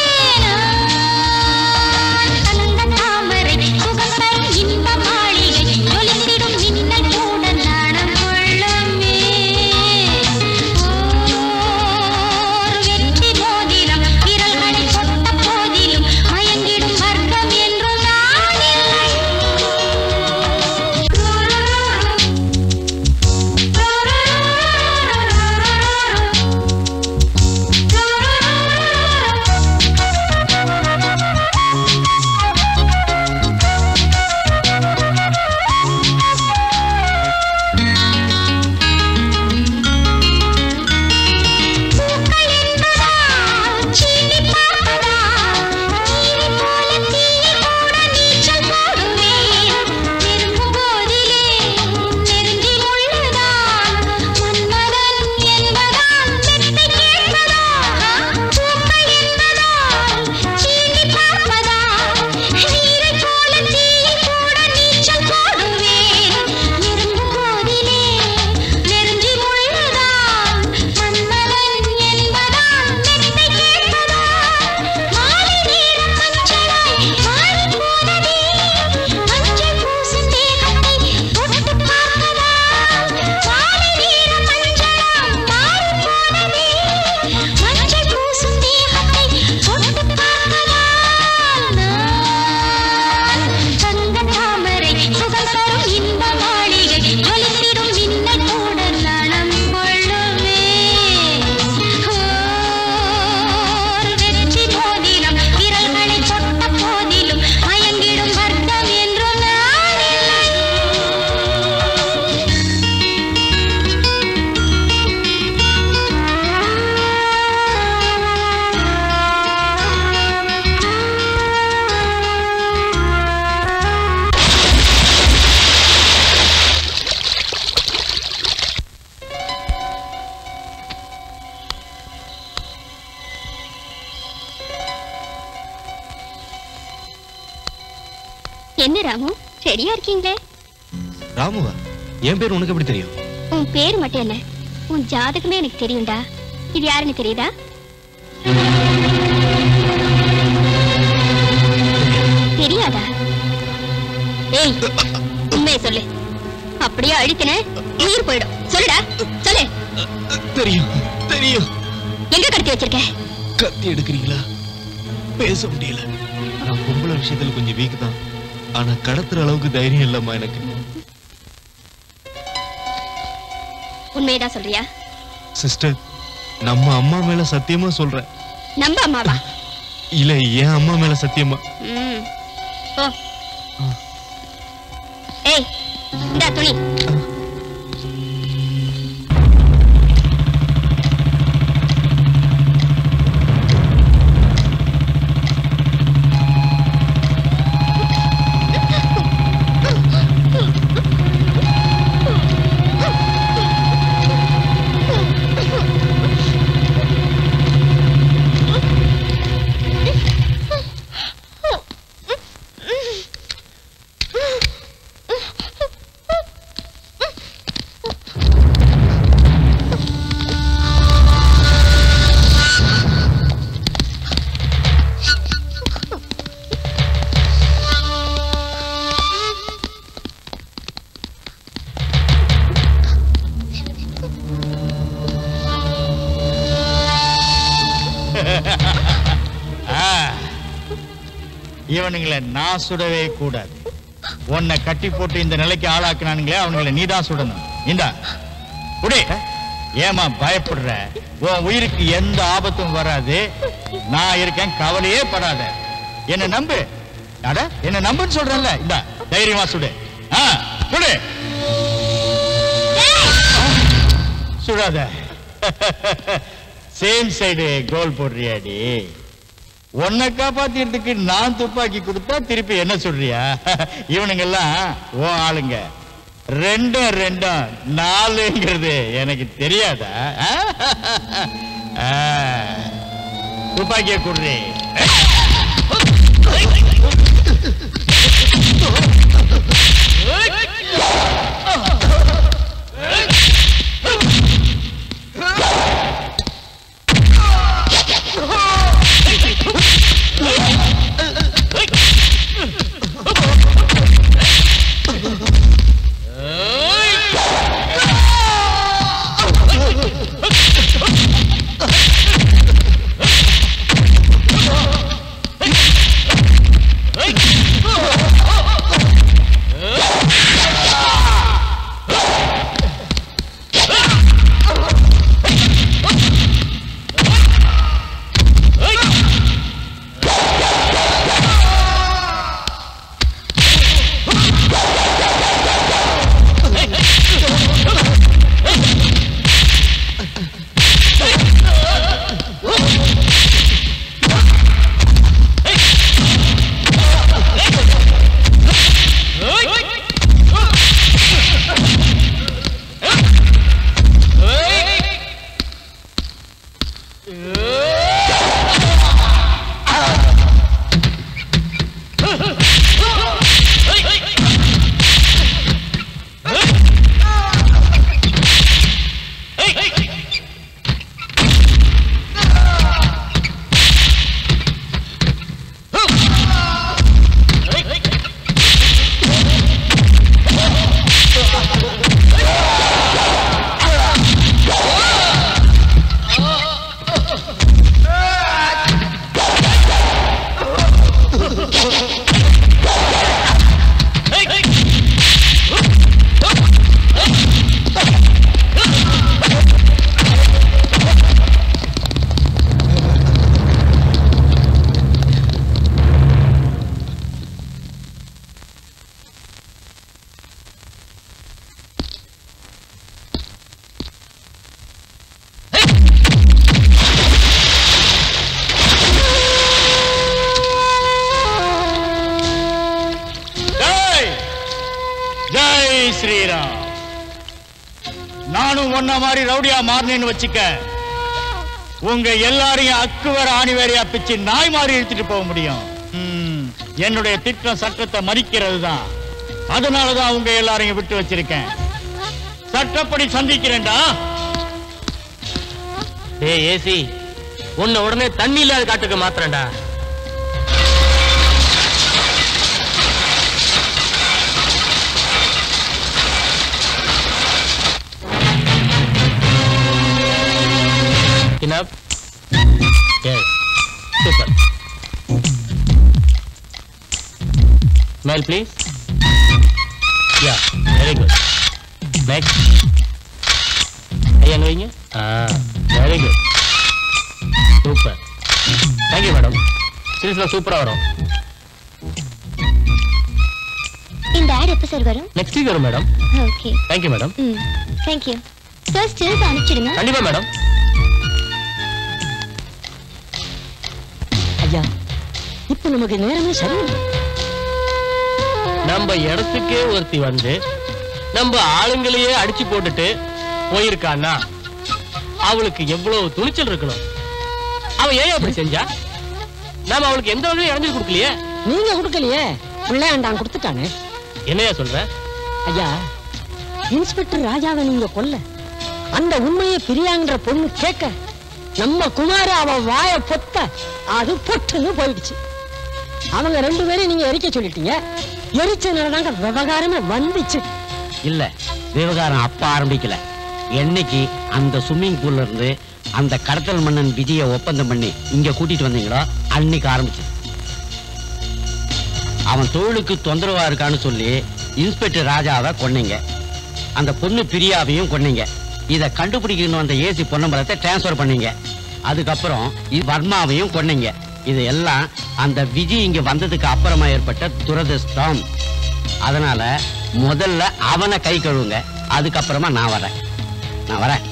அனந்த தாமரை சுகம் தரும் இன்ப மாளிகை ஜொலித்திடும் மின்னல் கூட நாணம் கொள்ளுமே ஓர் வெற்றி மோதிரம் விரல்களை தொட்ட போதிலும் மயங்கிடும் வர்க்கம் என்றும் நான் இல்லை பூக்கள் என்பதா சீனி பார்ப்பதா நீரை போல தீயை கூட நீச்சல் போடுவேன் நெருங்கும் போதிலே நெருங்கி உள்ளதான் மன்மதன் என்பதான் மெத்தை கேட்பதா பூக்கள் என்பதா சீனி பார்ப்பதா நீரை போல தீயை கூட நீச்சல் போடுவேன் நெருங்கும் போதிலே நெருங்கி உள்ளதான் மன்மதன் என்பதான் மெத்தை கேட்பதா மாலை நேரம் மஞ்சளாய் மாறி போனதே மஞ்சள் பூசும் தேகத்தை தொட்டு பார்க்கதா மாலை நேரம் மஞ்சளாய் மாறி போனதே மஞ்சள் பூசும் தேகத்தை தொட்டு பார்க்கதா நான் தங்க தாமரை சுகம் தரும் இன்ப மாளிகை ஜொலித்திடும் மின்னல் கூட நலம் கொள்ளுமே ஓர் வெற்றி மோதிரம் விரல்களை தொட்ட போதிலும் மயங்கிடும் வர்க்கம் என்றும் நான் இல்லை என்ன ராமு ரெடியா இருக்கீங்களே ராமுவா என் பேர் உனக்கு எப்படி தெரியும் உன் பேர் மட்டும் என்ன உன் ஜாதகமே எனக்கு தெரியும்டா இது யாருன்னு தெரியுதா ஏய் உண்மையை சொல்லு அப்படியே அழித்தின உயிர் போயிடும் சொல்லுடா சொல்லு தெரியும் தெரியும் எங்க கடத்தி வச்சிருக்க கத்தி எடுக்கிறீங்களா பேச முடியல நான் பொம்பளை விஷயத்துல கொஞ்சம் வீக் தான் ஆனா கடத்துற அளவுக்கு தைரியம் இல்லம்மா எனக்கு உண்மையதான் சொல்றியா சிஸ்டர் நம்ம அம்மா மேல சத்தியமா சொல்றேன் நம்ப அம்மாவா இல்ல என் அம்மா மேல சத்தியமா ம் ஓ ஏய் இந்த துணி ஆ, இவனுங்களை நான் சுடவே கூடாது உன்னை கட்டி போட்டு இந்த நிலைக்கு ஆளாக்குனானுங்களே அவனுங்களை நீதான் சுடணும் இந்தா குடி ஏமா பயப்படுற உன் உயிருக்கு எந்த ஆபத்தும் வராது நான் இருக்கேன் கவலையே படாத என்ன நம்பு அட என்ன நம்புன்னு சொல்றேன்ல இந்தா தைரியமா சுடு ஆ சுடு சுடாத சேம் சைடு கோல் போடுறியாடி உன்னை காப்பாத்திறதுக்கு நான் துப்பாக்கி கொடுத்தா திருப்பி என்ன சொல்றியா இவனுங்கெல்லாம் ஓ ஆளுங்க ரெண்டும் ரெண்டும் நாலுங்கிறது எனக்கு தெரியாதா ஆ? துப்பாக்கிய குடுறி ஜெய் ஜெய் ஸ்ரீராம் நானும் ஒன்ன மாதிரி ரவுடியா மாறினேன்னு வச்சுக்க உங்க எல்லாரையும் அக்குவர் ஆணிவேரையா பிச்சு நாய் மாதிரி இழுத்துட்டு போக முடியும் ம், என்னுடைய திட்டம் சட்டத்தை மறிக்கிறது தான் அதனாலதான் உங்க எல்லாரையும் விட்டு வச்சிருக்கேன் சட்டப்படி சந்திக்கிறேன்டா டேய் ஏசி உன்னை உடனே தண்ணி இல்லாத காட்டுக்கு மாத்திரண்டா smile please ya very good next ஐயா அங்க வைங்க ஆ very good super thank you madam சீரியஸ்லாம் சூப்பரா வரும் இந்த ஆட் எப்போ சார் வரும் நெக்ஸ்ட் வீக் வரும் மேடம் ஓகே தேங்க்யூ மேடம் ம் தேங்க்யூ சார் ஸ்டில்ஸ் அனுப்பிச்சிடுங்க கண்டிப்பா மேடம் ஐயா இப்ப நமக்கு நேரமே சரியில்லை நம்ம இடத்துக்கே ஒருத்தி வந்து நம்ம ஆளுங்களையே அடிச்சு போட்டுட்டு போயிருக்கான்னா அவளுக்கு எவ்வளவு துணிச்சல் இருக்கணும் அவ ஏன் அப்படி செஞ்சா நாம அவளுக்கு எந்த வகையும் இறங்கி கொடுக்கலையே நீங்க கொடுக்கலையே பிள்ளையாண்டான் கொடுத்துட்டானே என்னையா சொல்ற ஐயா இன்ஸ்பெக்டர் ராஜாவை நீங்க கொல்ல அந்த உண்மையை பிரியாங்கிற பொண்ணு கேட்க நம்ம குமார அவ வாய பொத்த அது பொட்டுன்னு போயிடுச்சு அவங்க ரெண்டு பேரும் நீங்க எரிக்க சொல்லிட்டீங்க எரிச்சனாலதாங்க விவகாரமே வந்துச்சு இல்ல விவகாரம் அப்ப ஆரம்பிக்கல என்னைக்கு அந்த ஸ்விம்மிங் பூல்ல இருந்து அந்த கடத்தல் மன்னன் விஜய ஒப்பந்தம் பண்ணி இங்க கூட்டிட்டு வந்தீங்களோ அன்னைக்கு ஆரம்பிச்சு அவன் தொழிலுக்கு தொந்தரவா இருக்கான்னு சொல்லி இன்ஸ்பெக்டர் ராஜாவை கொன்னீங்க அந்த பொண்ணு பிரியாவையும் கொன்னீங்க இத கண்டுபிடிக்கணும் வந்த ஏசி பொன்னம்பலத்தை டிரான்ஸ்ஃபர் பண்ணீங்க அதுக்கப்புறம் இது வர்மாவையும் கொன்னீங்க இது எல்லாம் அந்த விஜய் இங்க வந்ததுக்கு அப்புறமா ஏற்பட்ட துரதிர்ஷ்டம் அதனால முதல்ல அவனை கை கழுவுங்க அதுக்கப்புறமா நான் வரேன் நான் வரேன்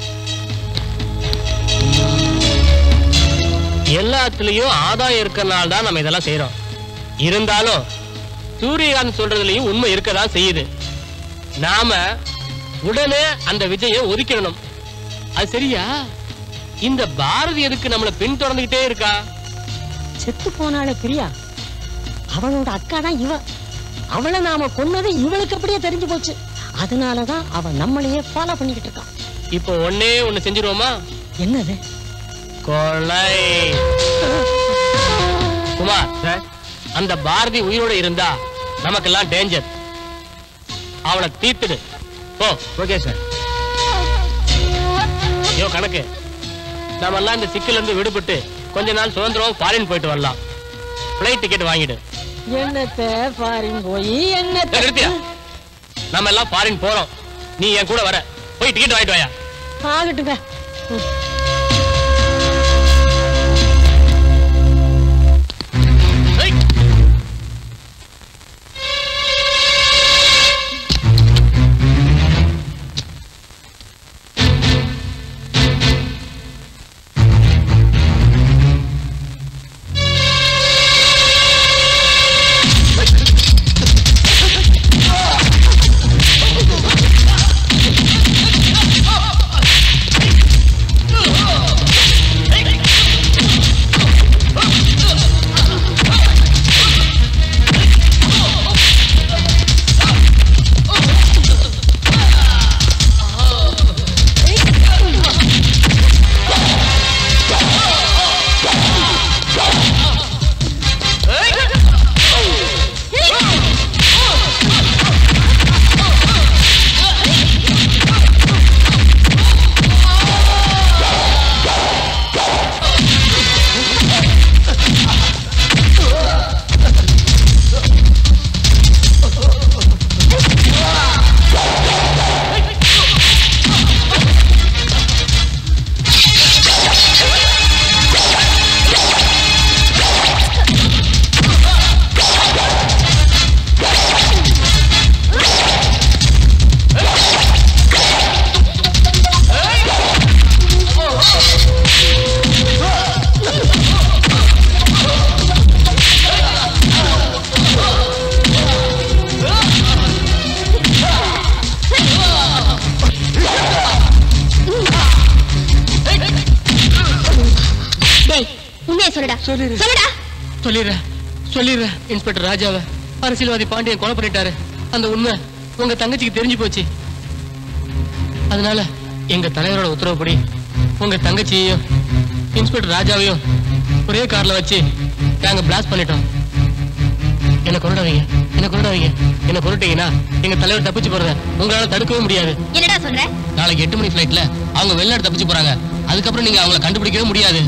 எல்லாத்துலயும் ஆதாயம் இருக்கறனால தான் நம்ம இதெல்லாம் செய்யறோம் இருந்தாலும் சூரியகாந்த் சொல்றதுலயும் உண்மை இருக்கதான் செய்யுது நாம உடனே அந்த விஜய ஒதுக்கிடணும் அது சரியா இந்த பாரதி எதுக்கு நம்மள பின்தொடர்ந்துகிட்டே இருக்கா செத்து போனாலே பிரியா அவனோட அக்கா தான் இவ அவளை நாம கொன்னது இவளுக்கு அப்படியே தெரிஞ்சு போச்சு அதனாலதான் அவ நம்மளையே ஃபாலோ பண்ணிக்கிட்டு இருக்கான் இப்போ ஒன்னே ஒண்ணு செஞ்சிருவோமா என்னது கொலை குமார் அந்த பாரதி உயிரோட இருந்தா நமக்கெல்லாம் டேஞ்சர் அவளை தீர்த்துடு போ ஓகே சார் ஐயோ கணக்கு நாம எல்லாம் இந்த சிக்கல்ல இருந்து விடுபட்டு கொஞ்ச நாள் சுதந்திரம் ஃபாரின் போயிட்டு வரலாம் ஃப்ளைட் டிக்கெட் வாங்கிடு என்னத்த ஃபாரின் போய் ஏய், என்னத்த நிறுத்தியா நம்ம எல்லாம் ஃபாரின் போறோம் நீ என் கூட வர போய் டிக்கெட் வாங்கிட்டு வாயா ஆகட்டுங்க ம். ஏய். டேய் உண்மையை சொல்லுடா சொல்லுடா சொல்லிடுறேன் சொல்லிடுறேன் இன்ஸ்பெக்டர் ராஜாவை அரசியல்வாதி பாண்டியன் கொலை பண்ணிட்டாரு அந்த உண்மை உங்க தங்கச்சிக்கு தெரிஞ்சு போச்சு அதனால எங்க தலைவரோட உத்தரவுப்படி உங்க தங்கச்சியையும் இன்ஸ்பெக்டர் ராஜாவையும் ஒரே கார்ல வச்சு நாங்க பிளாஸ்ட் பண்ணிட்டோம் என்ன கொண்டுடாதீங்க என்ன கொண்டுடாதீங்க என்ன கொண்டுட்டீங்கன்னா எங்க தலைவர் தப்பிச்சு போறத உங்களால தடுக்கவே முடியாது என்னடா சொல்ற நாளைக்கு எட்டு மணி ஃபிளைட்ல அவங்க வெளிநாடு தப்பிச்சு போறாங்க அதுக்கப்புறம் நீங்க அவங்கள கண்டுபிடிக்கவே முடியாது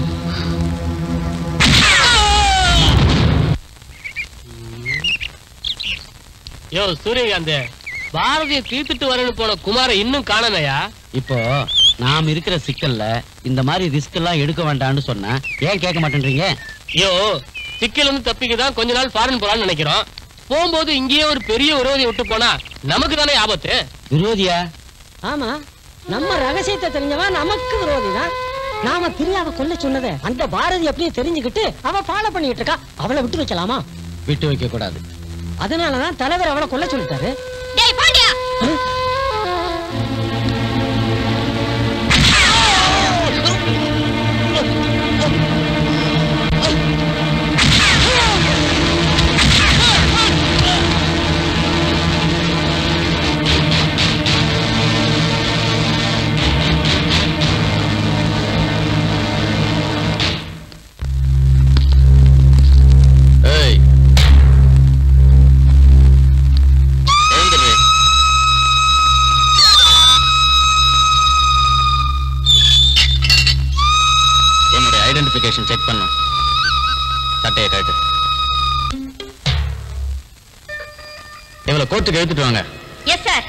யோ சூரியகாந்த் பாரதிய தீர்த்துட்டு வரேன்னு போன குமார இன்னும் காணலையா இப்போ நாம் இருக்கிற சிக்கல்ல இந்த மாதிரி ரிஸ்க் எல்லாம் எடுக்க வேண்டாம்னு சொன்னா ஏன் கேட்க மாட்டேன்றீங்க யோ சிக்கல் இருந்து தப்பிக்க தான் கொஞ்ச நாள் ஃபாரின் போலாம்னு நினைக்கிறோம் போகும்போது இங்கேயே ஒரு பெரிய விரோதியை விட்டு போனா நமக்கு தானே ஆபத்து விரோதியா ஆமா நம்ம ரகசியத்தை தெரிஞ்சவா நமக்கு விரோதி தான் நாம பிரியாவை கொல்ல சொன்னதை அந்த பாரதி அப்படியே தெரிஞ்சுக்கிட்டு அவ ஃபாலோ பண்ணிட்டு இருக்கா அவளை விட்டு வைக்கலாமா விட்டு வைக்க கூடாது அதனாலதான் தலைவர் அவளை கொல்ல சொல்லிட்டாரு டேய் பாண்டியா ஏய் எழுந்துரு என்னுடைய ஐடென்டிஃபிகேஷன் செக் பண்ணும் சட்டையை கழட்டு இவளை கோர்ட்டுக்கு எடுத்துட்டு வாங்க yes sir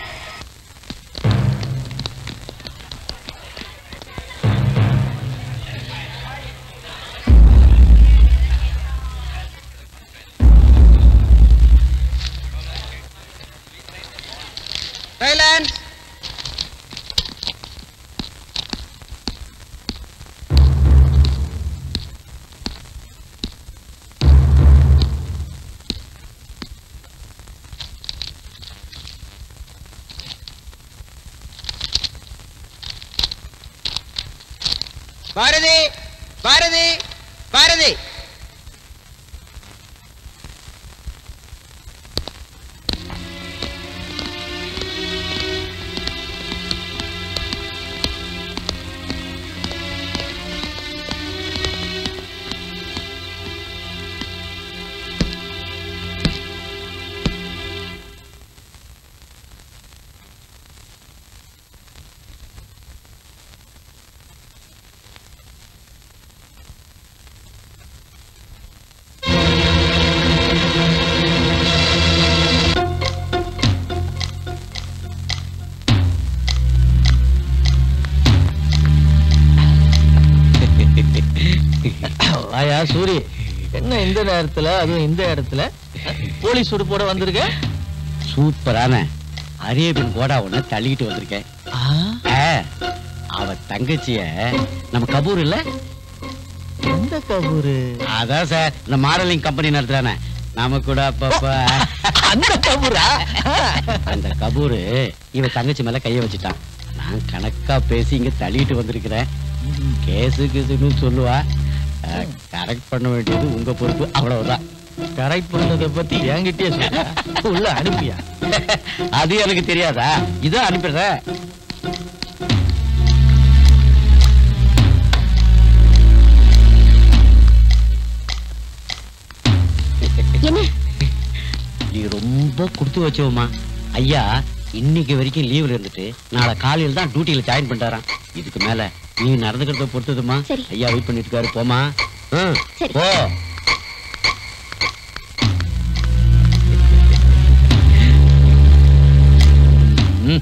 silence Bharathi Bharathi Bharathi வாயா சூரி என்ன இந்த நேரத்துல அதுவும் இந்த இடத்துல போலீஸ் உடுப்போட வந்திருக்க சூப்பரான அரேபியன் கோடா ஒண்ணு தள்ளிக்கிட்டு வந்திருக்கேன் ஆ, அவ தங்கச்சிய நம்ம கபூர் இல்ல எந்த கபூரு அதான் சார் இந்த மாடலிங் கம்பெனி நடத்துறானே நாம கூட அப்பப்ப அந்த கபூரா அந்த கபூரு இவ தங்கச்சி மேல கைய வச்சுட்டான் நான் கணக்கா பேசி இங்க தள்ளிட்டு வந்திருக்கிறேன் கேசு கேசுன்னு சொல்லுவா கரெக்ட் பண்ண வேண்டியது உங்க பொறுப்பு அவ்வளவுதான் கரெக்ட் பண்ணதை பத்தி என்கிட்டயே சொல்ல உள்ள அனுப்பியா அது எனக்கு தெரியாதா இதோ அனுப்பிடுறேன் என்ன நீ ரொம்ப கொடுத்து வச்சவமா ஐயா இன்னைக்கு வரைக்கும் லீவ்ல இருந்துட்டு நாளை காலையில தான் டியூட்டியில ஜாயின் பண்ணிட்டாராம் இதுக்கு மேல நீ நடந்துக்கிறத பொறுத்ததுமா சரி. ஐயா வெயிட் பண்ணிட்டு இருக்காரு போமா ம், சரி. போ ம்,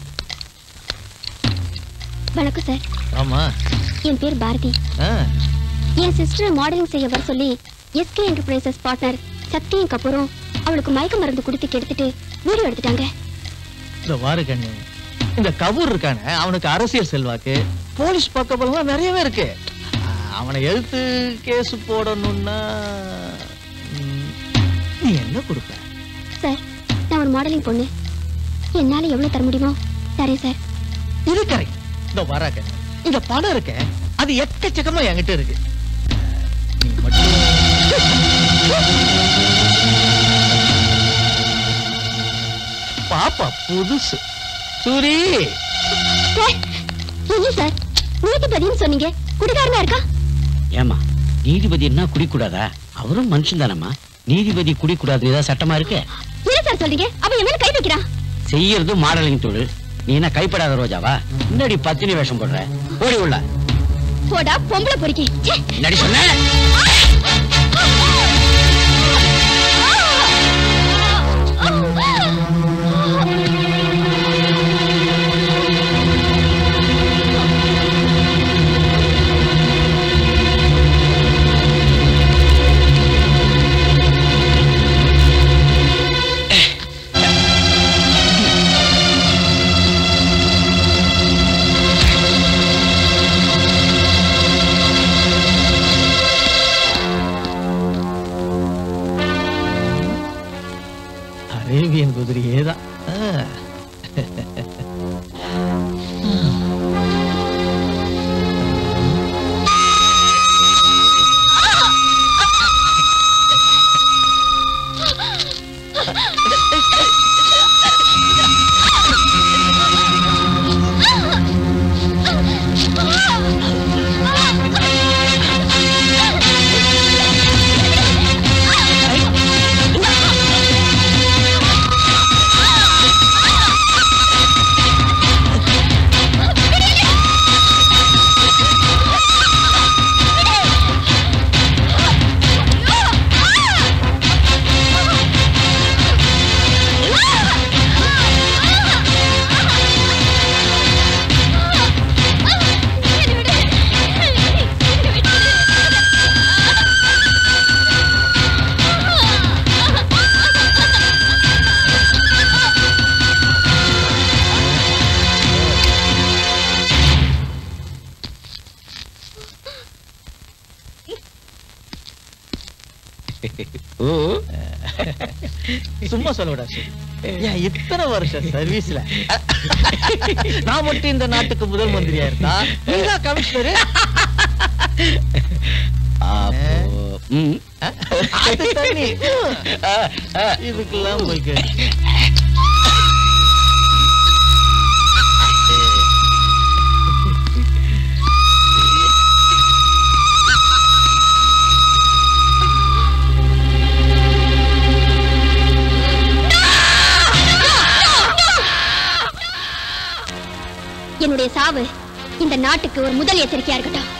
வணக்கம் சார் ஆமா என் பேர் பாரதி ஆ, என் சிஸ்டர் மாடலிங் செய்ய வர சொல்லி எஸ்கே என்டர்பிரைசஸ் பார்ட்னர் சக்தியும் கபூரும் அவளுக்கு மயக்க மருந்து கொடுத்து கெடுத்துட்டு வீடியோ எடுத்துட்டாங்க இந்த வாரு கண்ணு இந்த கபூர் இருக்கானே அவனுக்கு அரசியல் செல்வாக்கு போலீஸ் பக்கபலம் நிறையவே இருக்கு ஆ, அவனை எழுத்து கேஸ் போடணும்னா ம், நீ என்ன கொடுப்ப சார் நான் ஒரு மாடலிங் பொண்ணு என்னால எவ்வளவு தர முடியுமோ தரேன் சார் இது கரெக்ட் இந்த வரா கண்ணு இந்த பணம் இருக்க அது எக்கச்சக்கமா என்கிட்ட இருக்கு நீ மட்டும் பாப்பா புதுசு சூரி சார் என்ன சார் நீதிபதினு சொன்னீங்க குடிகாரனா இருக்கா ஏமா நீதிபதி என்ன குடிக்கூடாதா அவரும் மனுஷன் தானம்மா நீதிபதி குடிக்கூடாது ஏதாவது சட்டமா இருக்கு என்ன சார் சொல்றீங்க அவன் என் மேல கை வைக்கிறான் செய்யறது மாடலிங் தொழில் நீ என்ன கைப்படாத ரோஜாவா முன்னாடி பத்தினி வேஷம் போடுற ஓடி உள்ள போடா பொம்பளை பொறுக்கி ச்சே. முன்னாடி சொன்ன ஆ! அரேபியன் குதிரையே தான் சும்மா சொல்லக்கூடாது ஏன் இத்தனை வருஷம் சர்வீஸ்ல நான் மட்டும் இந்த நாட்டுக்கு முதல் மந்திரியா இருந்தா நீதான் கமிஷனர் அது தண்ணி இதுக்கெல்லாம் போய்க்கு என்னுடைய சாவு இந்த நாட்டுக்கு ஒரு முதல் எச்சரிக்கையா இருக்கட்டும்